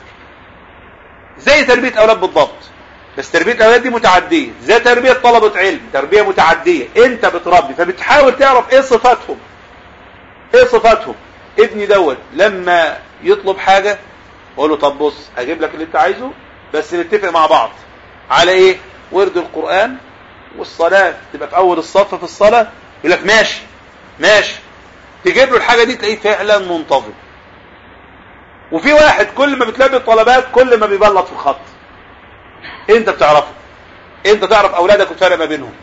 زي تربية اولاد بالضبط بس تربية الاولاد دي متعدية زي تربية طلبة علم تربية متعدية انت بتربي فبتحاول تعرف ايه صفاتهم ايه صفاتهم ابني دوت لما يطلب حاجة اقول له طب بص هجيب لك اللي انت عايزه بس نتفق مع بعض على ايه ورد القرآن والصلاة تبقى في اول الصف في الصلاة يقول لك ماشي ماشي تجيب له الحاجة دي تلاقيه فعلا منتظم وفي واحد كل ما بتلبي الطلبات كل ما بيبلط في الخط انت بتعرفه انت تعرف اولادك وتفرق ما بينهم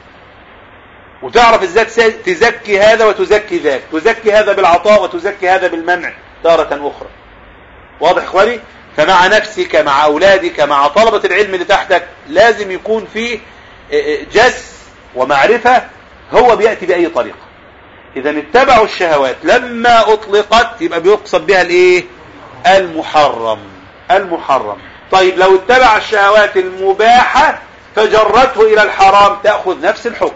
وتعرف ازاي تزكي هذا وتزكي ذاك تزكي هذا بالعطاء وتزكي هذا بالمنع تارة اخرى واضح اخواني فمع نفسك مع اولادك مع طلبة العلم اللي تحتك لازم يكون في جس ومعرفة هو بيأتي بأي طريقة اذا اتبعوا الشهوات لما اطلقت يبقى بيقصد بها الايه المحرم المحرم طيب لو اتبع الشهوات المباحة فجرته الى الحرام تأخذ نفس الحكم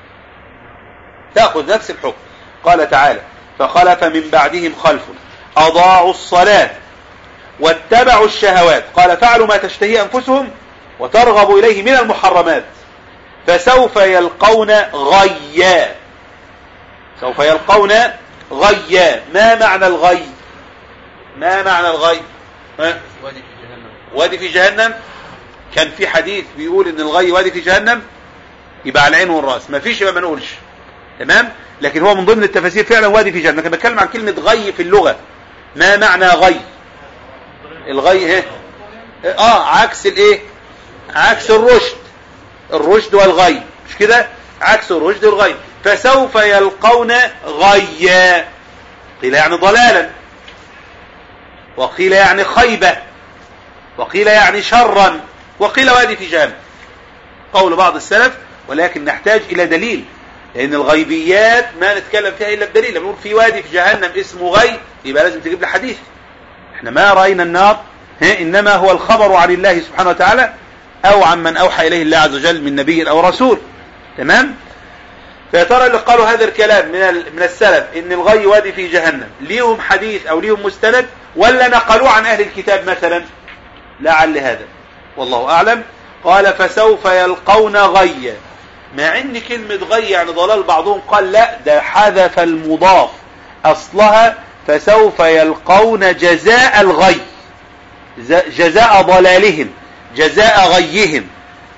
تأخذ نفس الحكم قال تعالى فخلف من بعدهم خلف أضاعوا الصلاة واتبعوا الشهوات قال فعلوا ما تشتهي أنفسهم وترغب إليه من المحرمات فسوف يلقون غيا سوف يلقون غيا ما معنى الغي ما معنى الغي ها؟ وادي في جهنم كان في حديث بيقول ان الغي وادي في جهنم يبقى على العين والراس ما فيش يبقى ما نقولش تمام لكن هو من ضمن التفاسير فعلا وادي في جهنم كان بتكلم عن كلمة غي في اللغة ما معنى غي الغي ها اه عكس الايه عكس الرشد الرشد والغي مش كده عكس الرشد والغي فسوف يلقون غيا قيل يعني ضلالا وقيل يعني خيبة وقيل يعني شرا وقيل وادي في جهنم قول بعض السلف ولكن نحتاج إلى دليل لأن الغيبيات ما نتكلم فيها إلا بدليل لما نقول في وادي في جهنم اسمه غي يبقى لازم تجيب لي حديث احنا ما رأينا النار ها إنما هو الخبر عن الله سبحانه وتعالى أو عن من أوحى إليه الله عز وجل من نبي أو رسول تمام فيا ترى اللي قالوا هذا الكلام من من السلف ان الغي وادي في جهنم ليهم حديث او ليهم مستند ولا نقلوه عن اهل الكتاب مثلا لعل هذا والله اعلم قال فسوف يلقون غيا مع ان كلمة غي يعني ضلال بعضهم قال لا ده حذف المضاف اصلها فسوف يلقون جزاء الغي جزاء ضلالهم جزاء غيهم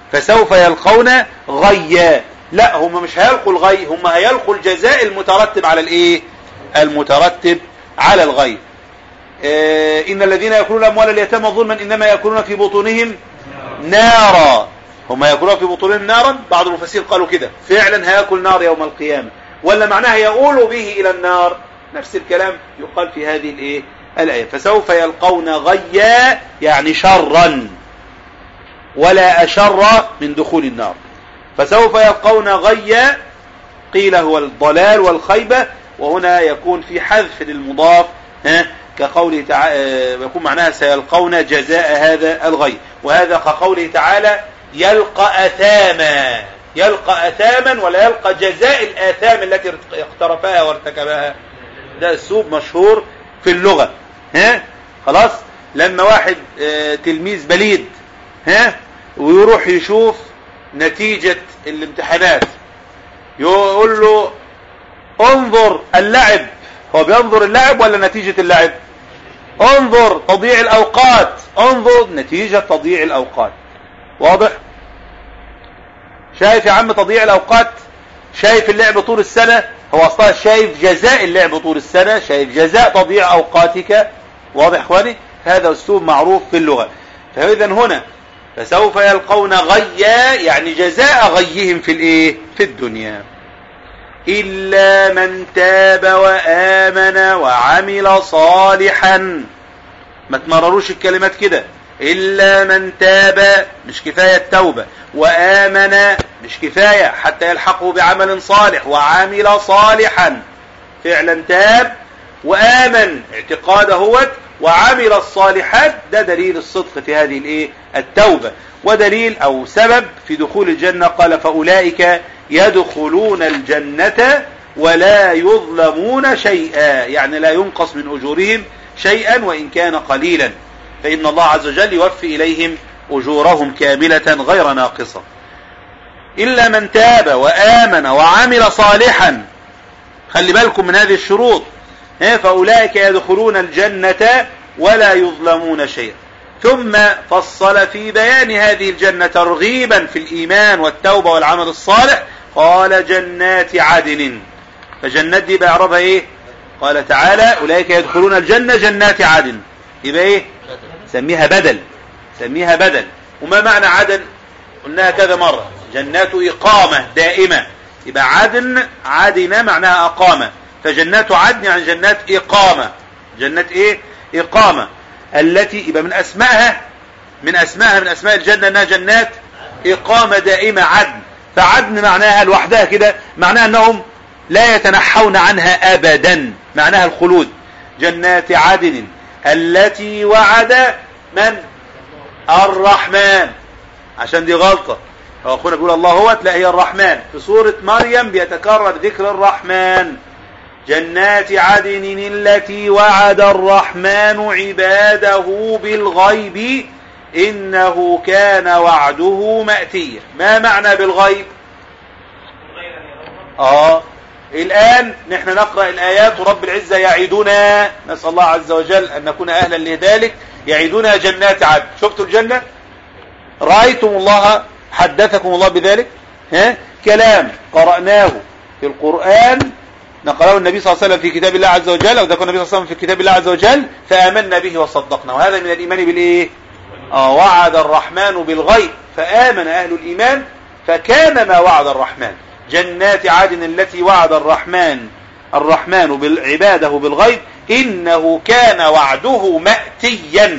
فسوف يلقون غيا لا هم مش هيلقوا الغي هم هيلقوا الجزاء المترتب على الايه المترتب على الغي آه ان الذين ياكلون اموال اليتامى ظلما انما ياكلون في بطونهم نارا هم ياكلون في بطونهم نارا بعض المفسرين قالوا كده فعلا هياكل نار يوم القيامه ولا معناها يؤول به الى النار نفس الكلام يقال في هذه الايه الايه فسوف يلقون غيا يعني شرا ولا اشر من دخول النار فسوف يلقون غيا قيل هو الضلال والخيبة وهنا يكون في حذف للمضاف ها كقوله تعالى يكون معناها سيلقون جزاء هذا الغي وهذا كقوله تعالى يلقى أثاما يلقى أثاما ولا يلقى جزاء الآثام التي اقترفها وارتكبها ده اسلوب مشهور في اللغة ها خلاص لما واحد اه تلميذ بليد ها ويروح يشوف نتيجة الامتحانات يقول له انظر اللعب هو بينظر اللعب ولا نتيجة اللعب انظر تضييع الاوقات انظر نتيجة تضييع الاوقات واضح شايف يا عم تضييع الاوقات شايف اللعب طول السنة هو اصلا شايف جزاء اللعب طول السنة شايف جزاء تضييع اوقاتك واضح اخواني هذا اسلوب معروف في اللغة فاذا هنا فسوف يلقون غيا يعني جزاء غيهم في الايه في الدنيا إلا من تاب وآمن وعمل صالحا ما تمرروش الكلمات كده إلا من تاب مش كفاية التوبة وآمن مش كفاية حتى يلحقه بعمل صالح وعمل صالحا فعلا تاب وآمن اعتقاد هوت وعمل الصالحات ده دليل الصدق في هذه الايه التوبة ودليل او سبب في دخول الجنة قال فأولئك يدخلون الجنة ولا يظلمون شيئا يعني لا ينقص من أجورهم شيئا وإن كان قليلا فإن الله عز وجل يوفي إليهم أجورهم كاملة غير ناقصة إلا من تاب وآمن وعمل صالحا خلي بالكم من هذه الشروط فأولئك يدخلون الجنة ولا يظلمون شيئا ثم فصل في بيان هذه الجنة ترغيبا في الإيمان والتوبة والعمل الصالح قال جنات عدن فجنات دي بيعرفها ايه قال تعالى أولئك يدخلون الجنة جنات عدن يبقى ايه سميها بدل سميها بدل وما معنى عدن قلناها كذا مرة جنات إقامة دائمة يبقى عدن عدن معناها أقامة فجنات عدن يعني جنات إقامة جنات إيه إقامة التي يبقى من أسمائها من أسمائها من أسماء الجنة أنها جنات إقامة دائمة عدن فعدن معناها لوحدها كده معناها أنهم لا يتنحون عنها أبدا معناها الخلود جنات عدن التي وعد من الرحمن عشان دي غلطة هو أخونا بيقول الله هو لا هي الرحمن في سورة مريم بيتكرر ذكر الرحمن جنات عدن التي وعد الرحمن عباده بالغيب إنه كان وعده مأتيا ما معنى بالغيب آه الآن نحن نقرأ الآيات ورب العزة يعيدنا نسأل الله عز وجل أن نكون أهلا لذلك يعيدنا جنات عدن شفتوا الجنة رأيتم الله حدثكم الله بذلك ها؟ كلام قرأناه في القرآن نقله النبي صلى الله عليه وسلم في كتاب الله عز وجل أو ذكر النبي صلى الله عليه وسلم في كتاب الله عز وجل فآمنا به وصدقنا وهذا من الإيمان بالإيه آه وعد الرحمن بالغيب فآمن أهل الإيمان فكان ما وعد الرحمن جنات عدن التي وعد الرحمن الرحمن بالعباده بالغيب إنه كان وعده مأتيا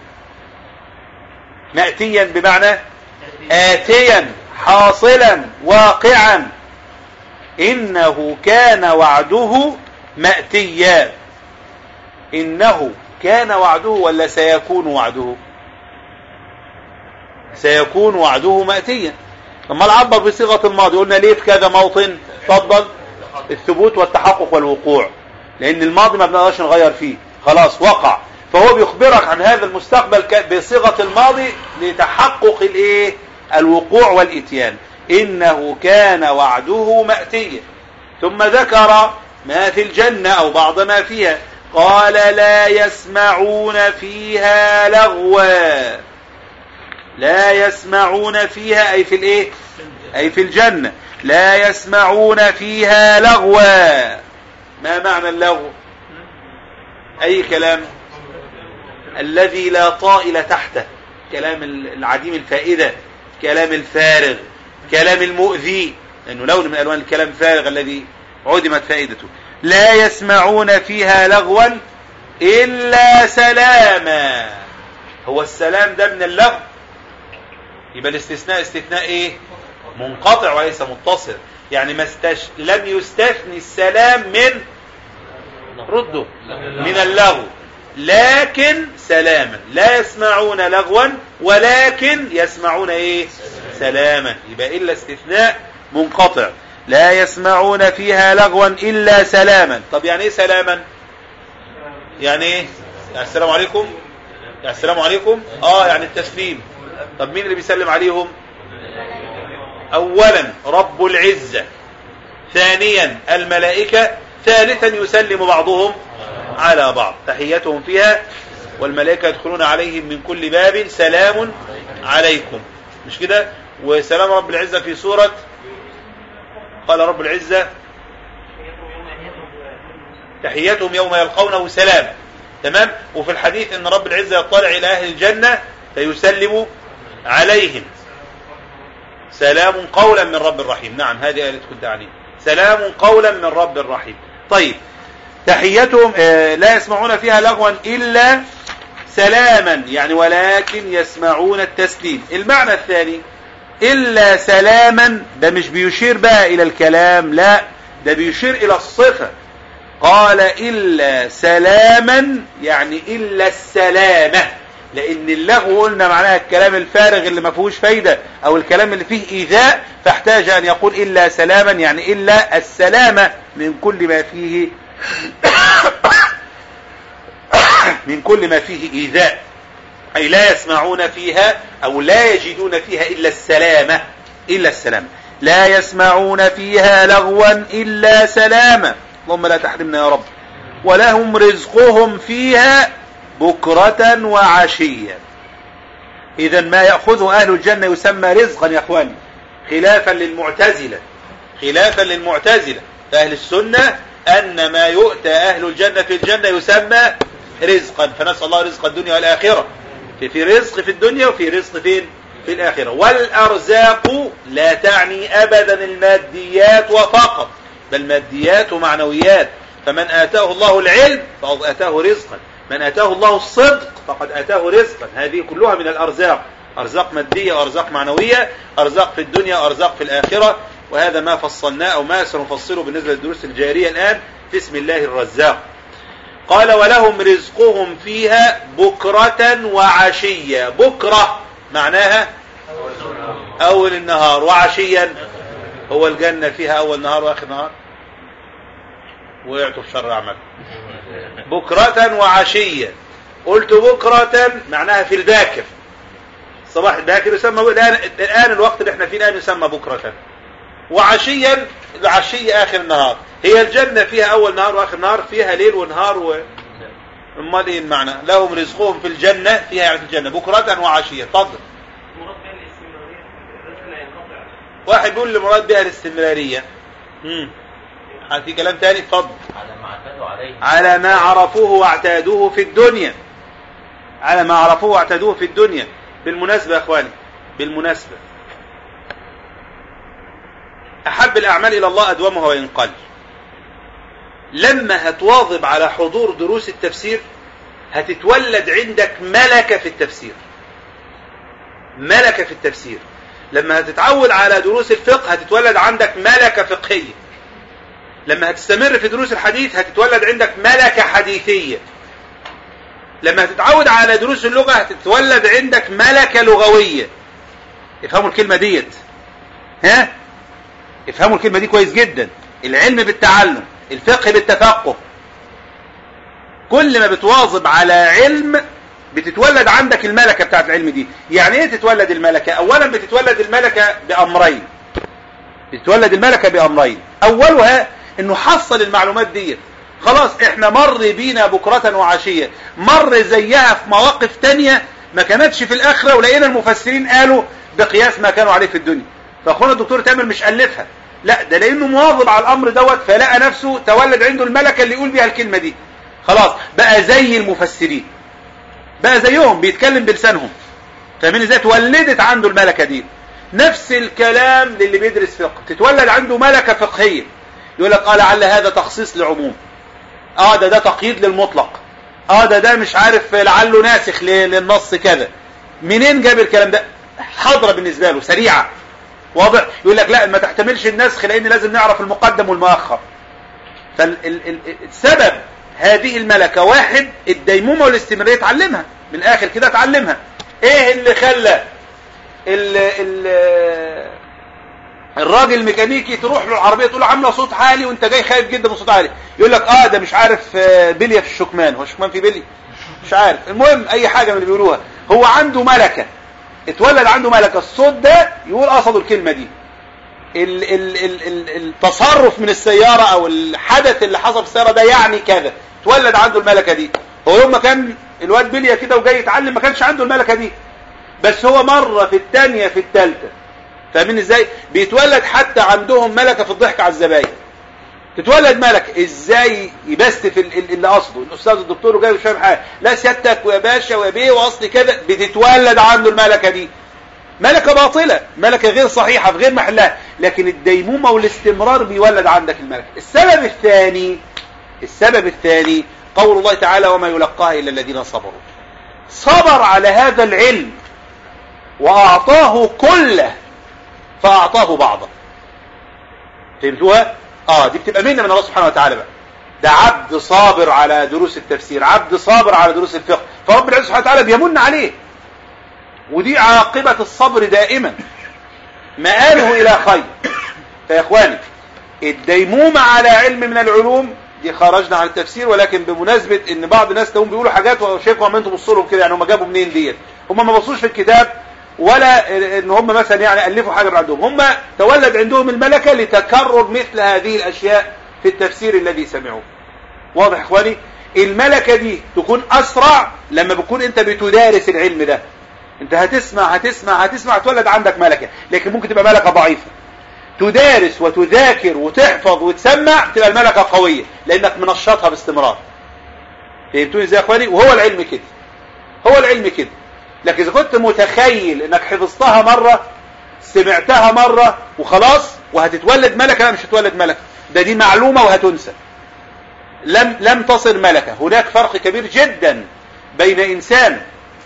مأتيا بمعنى آتيا حاصلا واقعا إنه كان وعده مأتيا إنه كان وعده ولا سيكون وعده سيكون وعده مأتيا لما العبر بصيغة الماضي قلنا ليه في كذا موطن تفضل الثبوت والتحقق والوقوع لأن الماضي ما بنقدرش نغير فيه خلاص وقع فهو بيخبرك عن هذا المستقبل بصيغة الماضي لتحقق الايه الوقوع والاتيان إنه كان وعده مأتيا ثم ذكر ما في الجنة أو بعض ما فيها قال لا يسمعون فيها لغوا لا يسمعون فيها أي في الإيه أي في الجنة لا يسمعون فيها لغوا ما معنى اللغو أي كلام الذي لا طائل تحته كلام العديم الفائدة كلام الفارغ كلام المؤذي لأنه لون من ألوان الكلام الفارغ الذي عدمت فائدته لا يسمعون فيها لغوا إلا سلاما هو السلام ده من اللغو يبقى الاستثناء استثناء ايه منقطع وليس متصل يعني ما استش... لم يستثني السلام من رده من اللغو لكن سلاما لا يسمعون لغوا ولكن يسمعون ايه سلاما يبقى الا استثناء منقطع لا يسمعون فيها لغوا الا سلاما طب يعني ايه سلاما يعني ايه يعني السلام عليكم يعني السلام عليكم اه يعني التسليم طب مين اللي بيسلم عليهم اولا رب العزة ثانيا الملائكة ثالثا يسلم بعضهم على بعض تحيتهم فيها والملائكة يدخلون عليهم من كل باب سلام عليكم مش كده وسلام رب العزة في سورة قال رب العزة تحيتهم يوم يلقونه سلام تمام وفي الحديث ان رب العزة يطلع الى اهل الجنة فيسلم عليهم سلام قولا من رب الرحيم نعم هذه آية كنت عليه سلام قولا من رب الرحيم طيب تحيتهم آه لا يسمعون فيها لغوا إلا سلاما يعني ولكن يسمعون التسليم المعنى الثاني إلا سلاما ده مش بيشير بقى إلى الكلام لا ده بيشير إلى الصفة قال إلا سلاما يعني إلا السلامة لأن اللغو قلنا معناها الكلام الفارغ اللي ما فيهوش فايدة أو الكلام اللي فيه إيذاء فاحتاج أن يقول إلا سلاما يعني إلا السلامة من كل ما فيه من كل ما فيه إيذاء أي لا يسمعون فيها أو لا يجدون فيها إلا السلامة إلا السلامة لا يسمعون فيها لغوا إلا سلاما اللهم لا تحرمنا يا رب ولهم رزقهم فيها بكرة وعشيا إذا ما يأخذه أهل الجنة يسمى رزقا يا أخواني خلافا للمعتزلة خلافا للمعتزلة فأهل السنة أن ما يؤتى أهل الجنة في الجنة يسمى رزقا فنسأل الله رزق الدنيا والآخرة في, في رزق في الدنيا وفي رزق فين في الآخرة والأرزاق لا تعني أبدا الماديات وفقط بل ماديات ومعنويات فمن آتاه الله العلم فقد آتاه رزقا من آتاه الله الصدق فقد آتاه رزقا هذه كلها من الأرزاق أرزاق مادية وأرزاق معنوية أرزاق في الدنيا وأرزاق في الآخرة وهذا ما فصلناه أو ما سنفصله بالنسبة للدروس الجارية الآن في اسم الله الرزاق قال ولهم رزقهم فيها بكرة وعشية بكرة معناها أول النهار وعشيا هو الجنة فيها أول نهار وآخر نهار وقعتوا في شر أعمال بكرة وعشية قلت بكرة معناها في الباكر صباح الباكر يسمى الآن, الآن الوقت اللي احنا فيه الآن يسمى بكرة وعشيا العشية آخر النهار هي الجنة فيها أول نهار وآخر نهار فيها ليل ونهار و... امال ايه المعنى لهم رزقهم في الجنة فيها يعني في الجنة بكرة وعشية تفضل واحد بيقول المراد بها الاستمرارية امم في كلام تاني اتفضل على ما اعتادوا عليه على ما عرفوه واعتادوه في الدنيا على ما عرفوه واعتادوه في الدنيا بالمناسبة يا اخواني بالمناسبة احب الاعمال الى الله ادومها وان قل لما هتواظب على حضور دروس التفسير هتتولد عندك ملكة في التفسير ملكة في التفسير لما هتتعود على دروس الفقه هتتولد عندك ملكة فقهية لما هتستمر في دروس الحديث هتتولد عندك ملكة حديثية لما هتتعود على دروس اللغة هتتولد عندك ملكة لغوية افهموا الكلمة ديت ها افهموا الكلمة دي كويس جدا العلم بالتعلم الفقه بالتفقه كل ما بتواظب على علم بتتولد عندك الملكة بتاعت العلم دي يعني ايه تتولد الملكة اولا بتتولد الملكة بامرين بتتولد الملكة بامرين اولها انه حصل المعلومات ديت خلاص احنا مر بينا بكرة وعشية مر زيها في مواقف تانية ما كانتش في الاخره ولقينا المفسرين قالوا بقياس ما كانوا عليه في الدنيا فاخونا الدكتور تامر مش الفها لا ده لانه مواظب على الامر دوت فلقى نفسه تولد عنده الملكه اللي يقول بيها الكلمه دي خلاص بقى زي المفسرين بقى زيهم بيتكلم بلسانهم فاهمين ازاي اتولدت عنده الملكه دي نفس الكلام للي بيدرس فقه تتولد عنده ملكه فقهيه يقول لك اه لعل هذا تخصيص لعموم اه ده ده تقييد للمطلق اه ده ده مش عارف لعله ناسخ ل- للنص كذا منين جاب الكلام ده حاضره بالنسبه له سريعه واضح يقول لك لا ما تحتملش النسخ لان لازم نعرف المقدم والمؤخر فالسبب هذه الملكه واحد الديمومه والاستمراريه اتعلمها من الاخر كده اتعلمها ايه اللي خلى ال ال الراجل الميكانيكي تروح له العربيه تقول له عامله صوت عالي وانت جاي خايف جدا من صوت عالي يقول لك اه ده مش عارف آه، بليه في الشكمان هو الشكمان فيه بلي مش عارف المهم اي حاجه من اللي بيقولوها هو عنده ملكه اتولد عنده ملكه الصوت ده يقول قصده الكلمه دي ال ال ال ال التصرف من السياره او الحدث اللي حصل في السياره ده يعني كذا اتولد عنده الملكه دي هو يوم ما كان الواد بليه كده وجاي يتعلم ما كانش عنده الملكه دي بس هو مره في الثانيه في الثالثه فاهمين ازاي بيتولد حتى عندهم ملكه في الضحك على الزباين تتولد ملك ازاي يبستف ال- ال- اللي قصده الاستاذ الدكتور جاي مش فاهم حاجه لا سيادتك ويا باشا ويا بيه واصلي كده بتتولد عنده الملكه دي ملكه باطله ملكه غير صحيحه في غير محلها لكن الديمومه والاستمرار بيولد عندك الملكه السبب الثاني السبب الثاني قول الله تعالى وما يلقاها الا الذين صبروا صبر على هذا العلم واعطاه كله فاعطاه بعضه فهمتوها اه دي بتبقى منه من الله سبحانه وتعالى بقى ده عبد صابر على دروس التفسير عبد صابر على دروس الفقه فرب العزة سبحانه وتعالى بيمن عليه ودي عاقبة الصبر دائما مآله إلى خير فيا إخواني الديمومة على علم من العلوم دي خرجنا عن التفسير ولكن بمناسبة ان بعض الناس تقوم بيقولوا حاجات وشايفوا عم انتم بصوا لهم كده يعني هم جابوا منين ديت هم ما بصوش في الكتاب ولا ان هم مثلا يعني الفوا حاجه من عندهم هم تولد عندهم الملكه لتكرر مثل هذه الاشياء في التفسير الذي سمعوه واضح يا اخواني الملكه دي تكون اسرع لما بتكون انت بتدارس العلم ده انت هتسمع هتسمع هتسمع تولد عندك ملكه لكن ممكن تبقى ملكه ضعيفه تدارس وتذاكر وتحفظ وتسمع تبقى الملكه قويه لانك منشطها باستمرار فهمتوني ازاي يا اخواني وهو العلم كده هو العلم كده لكن اذا كنت متخيل انك حفظتها مرة سمعتها مرة وخلاص وهتتولد ملكة لا مش هتولد ملكة ده دي معلومة وهتنسى لم لم تصل ملكة هناك فرق كبير جدا بين انسان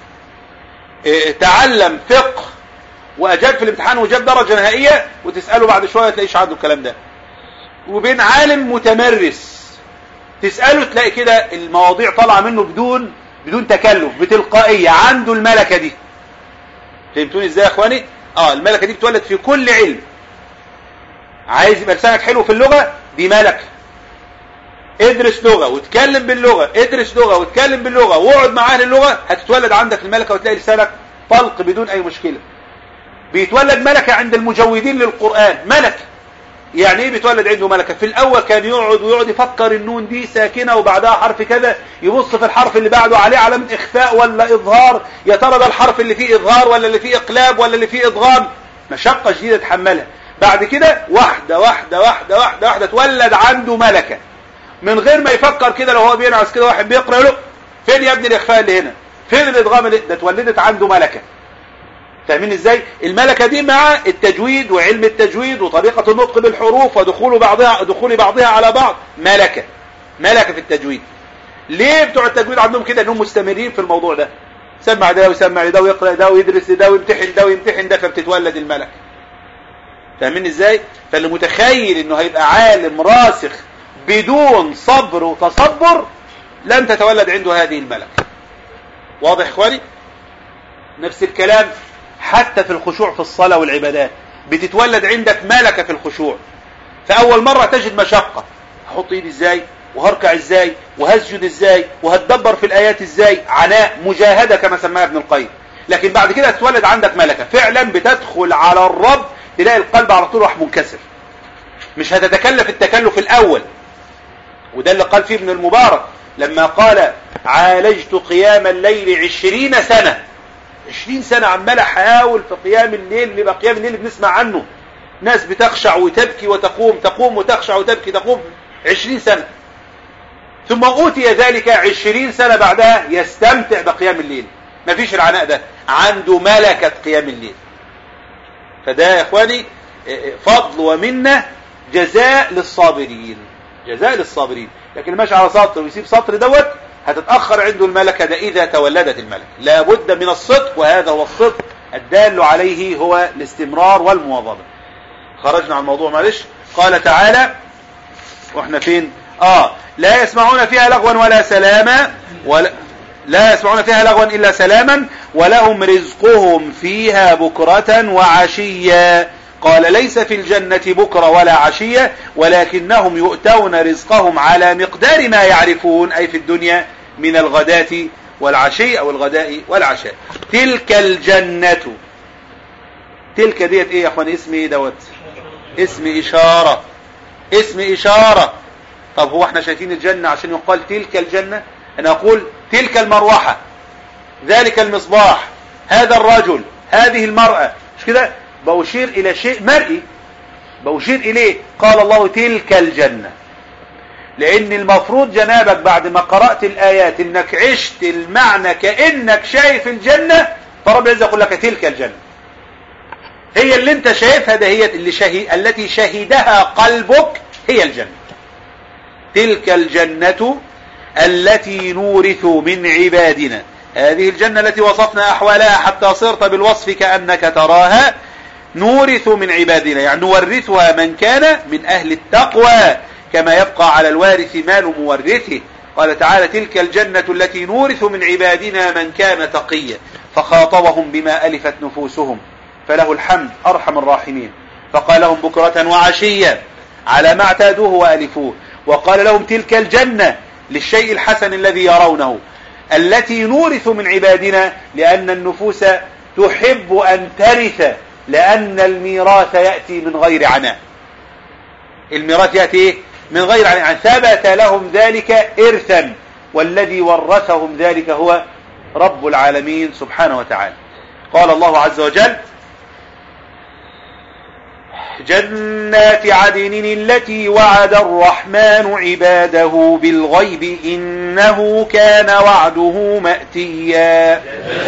اه، تعلم فقه واجاب في الامتحان وجاب درجة نهائية وتسأله بعد شوية تلاقيش عنده الكلام ده وبين عالم متمرس تسأله تلاقي كده المواضيع طالعة منه بدون بدون تكلف بتلقائية عنده الملكة دي فهمتوني ازاي يا اخواني اه الملكة دي بتولد في كل علم عايز يبقى لسانك حلو في اللغة دي ملكة ادرس لغة وتكلم باللغة ادرس لغة وتكلم باللغة واقعد مع اهل اللغة هتتولد عندك الملكة وتلاقي لسانك طلق بدون اي مشكلة بيتولد ملكة عند المجودين للقرآن ملكة يعني ايه بيتولد عنده ملكة في الاول كان يقعد ويقعد يفكر النون دي ساكنة وبعدها حرف كذا يبص في الحرف اللي بعده عليه علامة اخفاء ولا اظهار يا ترى ده الحرف اللي فيه اظهار ولا اللي فيه اقلاب ولا اللي فيه ادغام مشقة شديدة تحملها بعد كده واحدة واحدة واحدة واحدة واحدة تولد عنده ملكة من غير ما يفكر كده لو هو بينعس كده واحد بيقرأ له فين يا ابني الاخفاء اللي هنا فين الادغام اللي ده اتولدت عنده ملكة فاهمين ازاي الملكة دي مع التجويد وعلم التجويد وطريقة النطق بالحروف ودخول بعضها دخول بعضها على بعض ملكة ملكة في التجويد ليه بتوع التجويد عندهم كده انهم مستمرين في الموضوع ده سمع ده ويسمع ده ويقرأ ده ويدرس ده ويمتحن ده ويمتحن ده فبتتولد الملكة فاهمين ازاي فاللي متخيل انه هيبقى عالم راسخ بدون صبر وتصبر لن تتولد عنده هذه الملكة واضح يا اخواني نفس الكلام حتى في الخشوع في الصلاة والعبادات بتتولد عندك ملكة في الخشوع فأول مرة تجد مشقة هحط ايدي ازاي وهركع ازاي وهسجد ازاي وهتدبر في الآيات ازاي عناء مجاهدة كما سماها ابن القيم لكن بعد كده تتولد عندك ملكة فعلا بتدخل على الرب تلاقي القلب على طول راح منكسر مش هتتكلف التكلف الأول وده اللي قال فيه ابن المبارك لما قال عالجت قيام الليل عشرين سنة 20 سنة عمال احاول في قيام الليل اللي يبقى قيام الليل اللي بنسمع عنه ناس بتخشع وتبكي وتقوم تقوم وتخشع وتبكي تقوم 20 سنة ثم أوتي ذلك 20 سنة بعدها يستمتع بقيام الليل ما فيش العناء ده عنده ملكة قيام الليل فده يا إخواني فضل ومنة جزاء للصابرين جزاء للصابرين لكن ماشي على سطر ويسيب سطر دوت هتتأخر عنده الملكة ده إذا تولدت الملكة لابد من الصدق وهذا هو الصدق الدال عليه هو الاستمرار والمواظبة خرجنا عن الموضوع معلش قال تعالى واحنا فين اه لا يسمعون فيها لغوا ولا سلاما ولا لا يسمعون فيها لغوا إلا سلاما ولهم رزقهم فيها بكرة وعشيا قال ليس في الجنة بكرة ولا عشية ولكنهم يؤتون رزقهم على مقدار ما يعرفون أي في الدنيا من الغداة والعشي أو الغداء والعشاء تلك الجنة تلك ديت ايه يا اخوان اسم ايه دوت اسم اشارة اسم اشارة طب هو احنا شايفين الجنة عشان يقال تلك الجنة انا اقول تلك المروحة ذلك المصباح هذا الرجل هذه المرأة مش كده بأشير الى شيء مرئي بأشير اليه قال الله تلك الجنة لان المفروض جنابك بعد ما قرأت الايات انك عشت المعنى كأنك شايف الجنة فرب العزة يقول لك تلك الجنة هي اللي انت شايفها ده هي اللي شهي... التي شهدها قلبك هي الجنة تلك الجنة التي نورث من عبادنا هذه الجنة التي وصفنا أحوالها حتى صرت بالوصف كأنك تراها نورث من عبادنا يعني نورثها من كان من أهل التقوى كما يبقى على الوارث مال مورثه قال تعالى تلك الجنة التي نورث من عبادنا من كان تقيا فخاطبهم بما ألفت نفوسهم فله الحمد أرحم الراحمين فقال لهم بكرة وعشيا على ما اعتادوه وألفوه وقال لهم تلك الجنة للشيء الحسن الذي يرونه التي نورث من عبادنا لأن النفوس تحب أن ترث لأن الميراث يأتي من غير عناء الميراث يأتي من غير عناء يعني ثبت لهم ذلك إرثا والذي ورثهم ذلك هو رب العالمين سبحانه وتعالى قال الله عز وجل جنات عدن التي وعد الرحمن عباده بالغيب إنه كان وعده مأتيا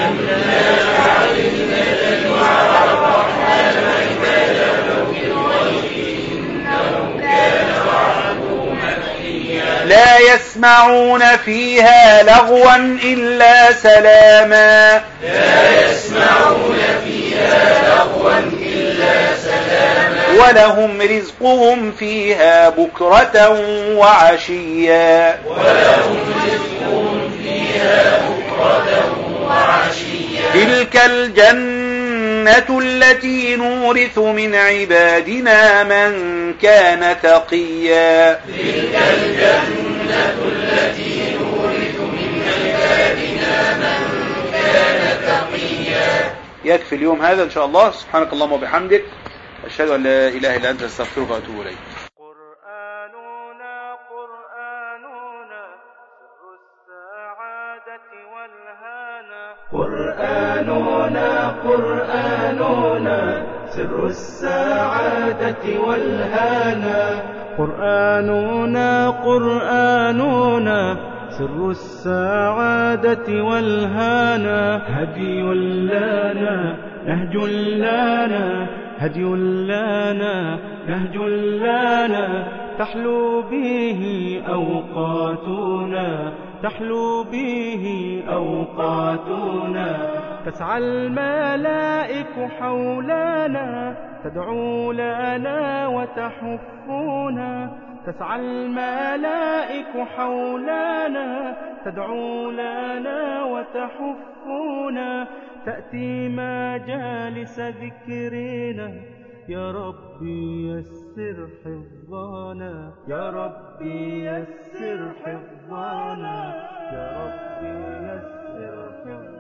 لا يسمعون فيها لغوا إلا سلاما لا يسمعون فيها لغوا إلا سلاما ولهم رزقهم فيها بكرة وعشيا ولهم رزقهم فيها بكرة وعشيا تلك الجنة التي نورث من عبادنا من كان تقيا تلك الجنة التي نورث من عبادنا من كان تقيا يكفي اليوم هذا إن شاء الله سبحانك اللهم وبحمدك أشهد أن لا إله إلا أنت أستغفرك وأتوب إليك قرآننا قرآننا سر السعادة والهانا قرآننا قرآننا سر السعادة والهانا قرآننا قرآننا سر السعادة والهانا هدي لنا نهج لنا هدي لنا نهج لنا تحلو به أوقاتنا تحلو به أوقاتنا تسعى الملائك حولنا تدعو لنا وتحفنا تسعى الملائك حولنا تدعو لنا وتحفنا تأتي مجالس ذكرنا يا ربي يسر حفظنا يا ربي يسر حفظنا يا ربي يسر حفظنا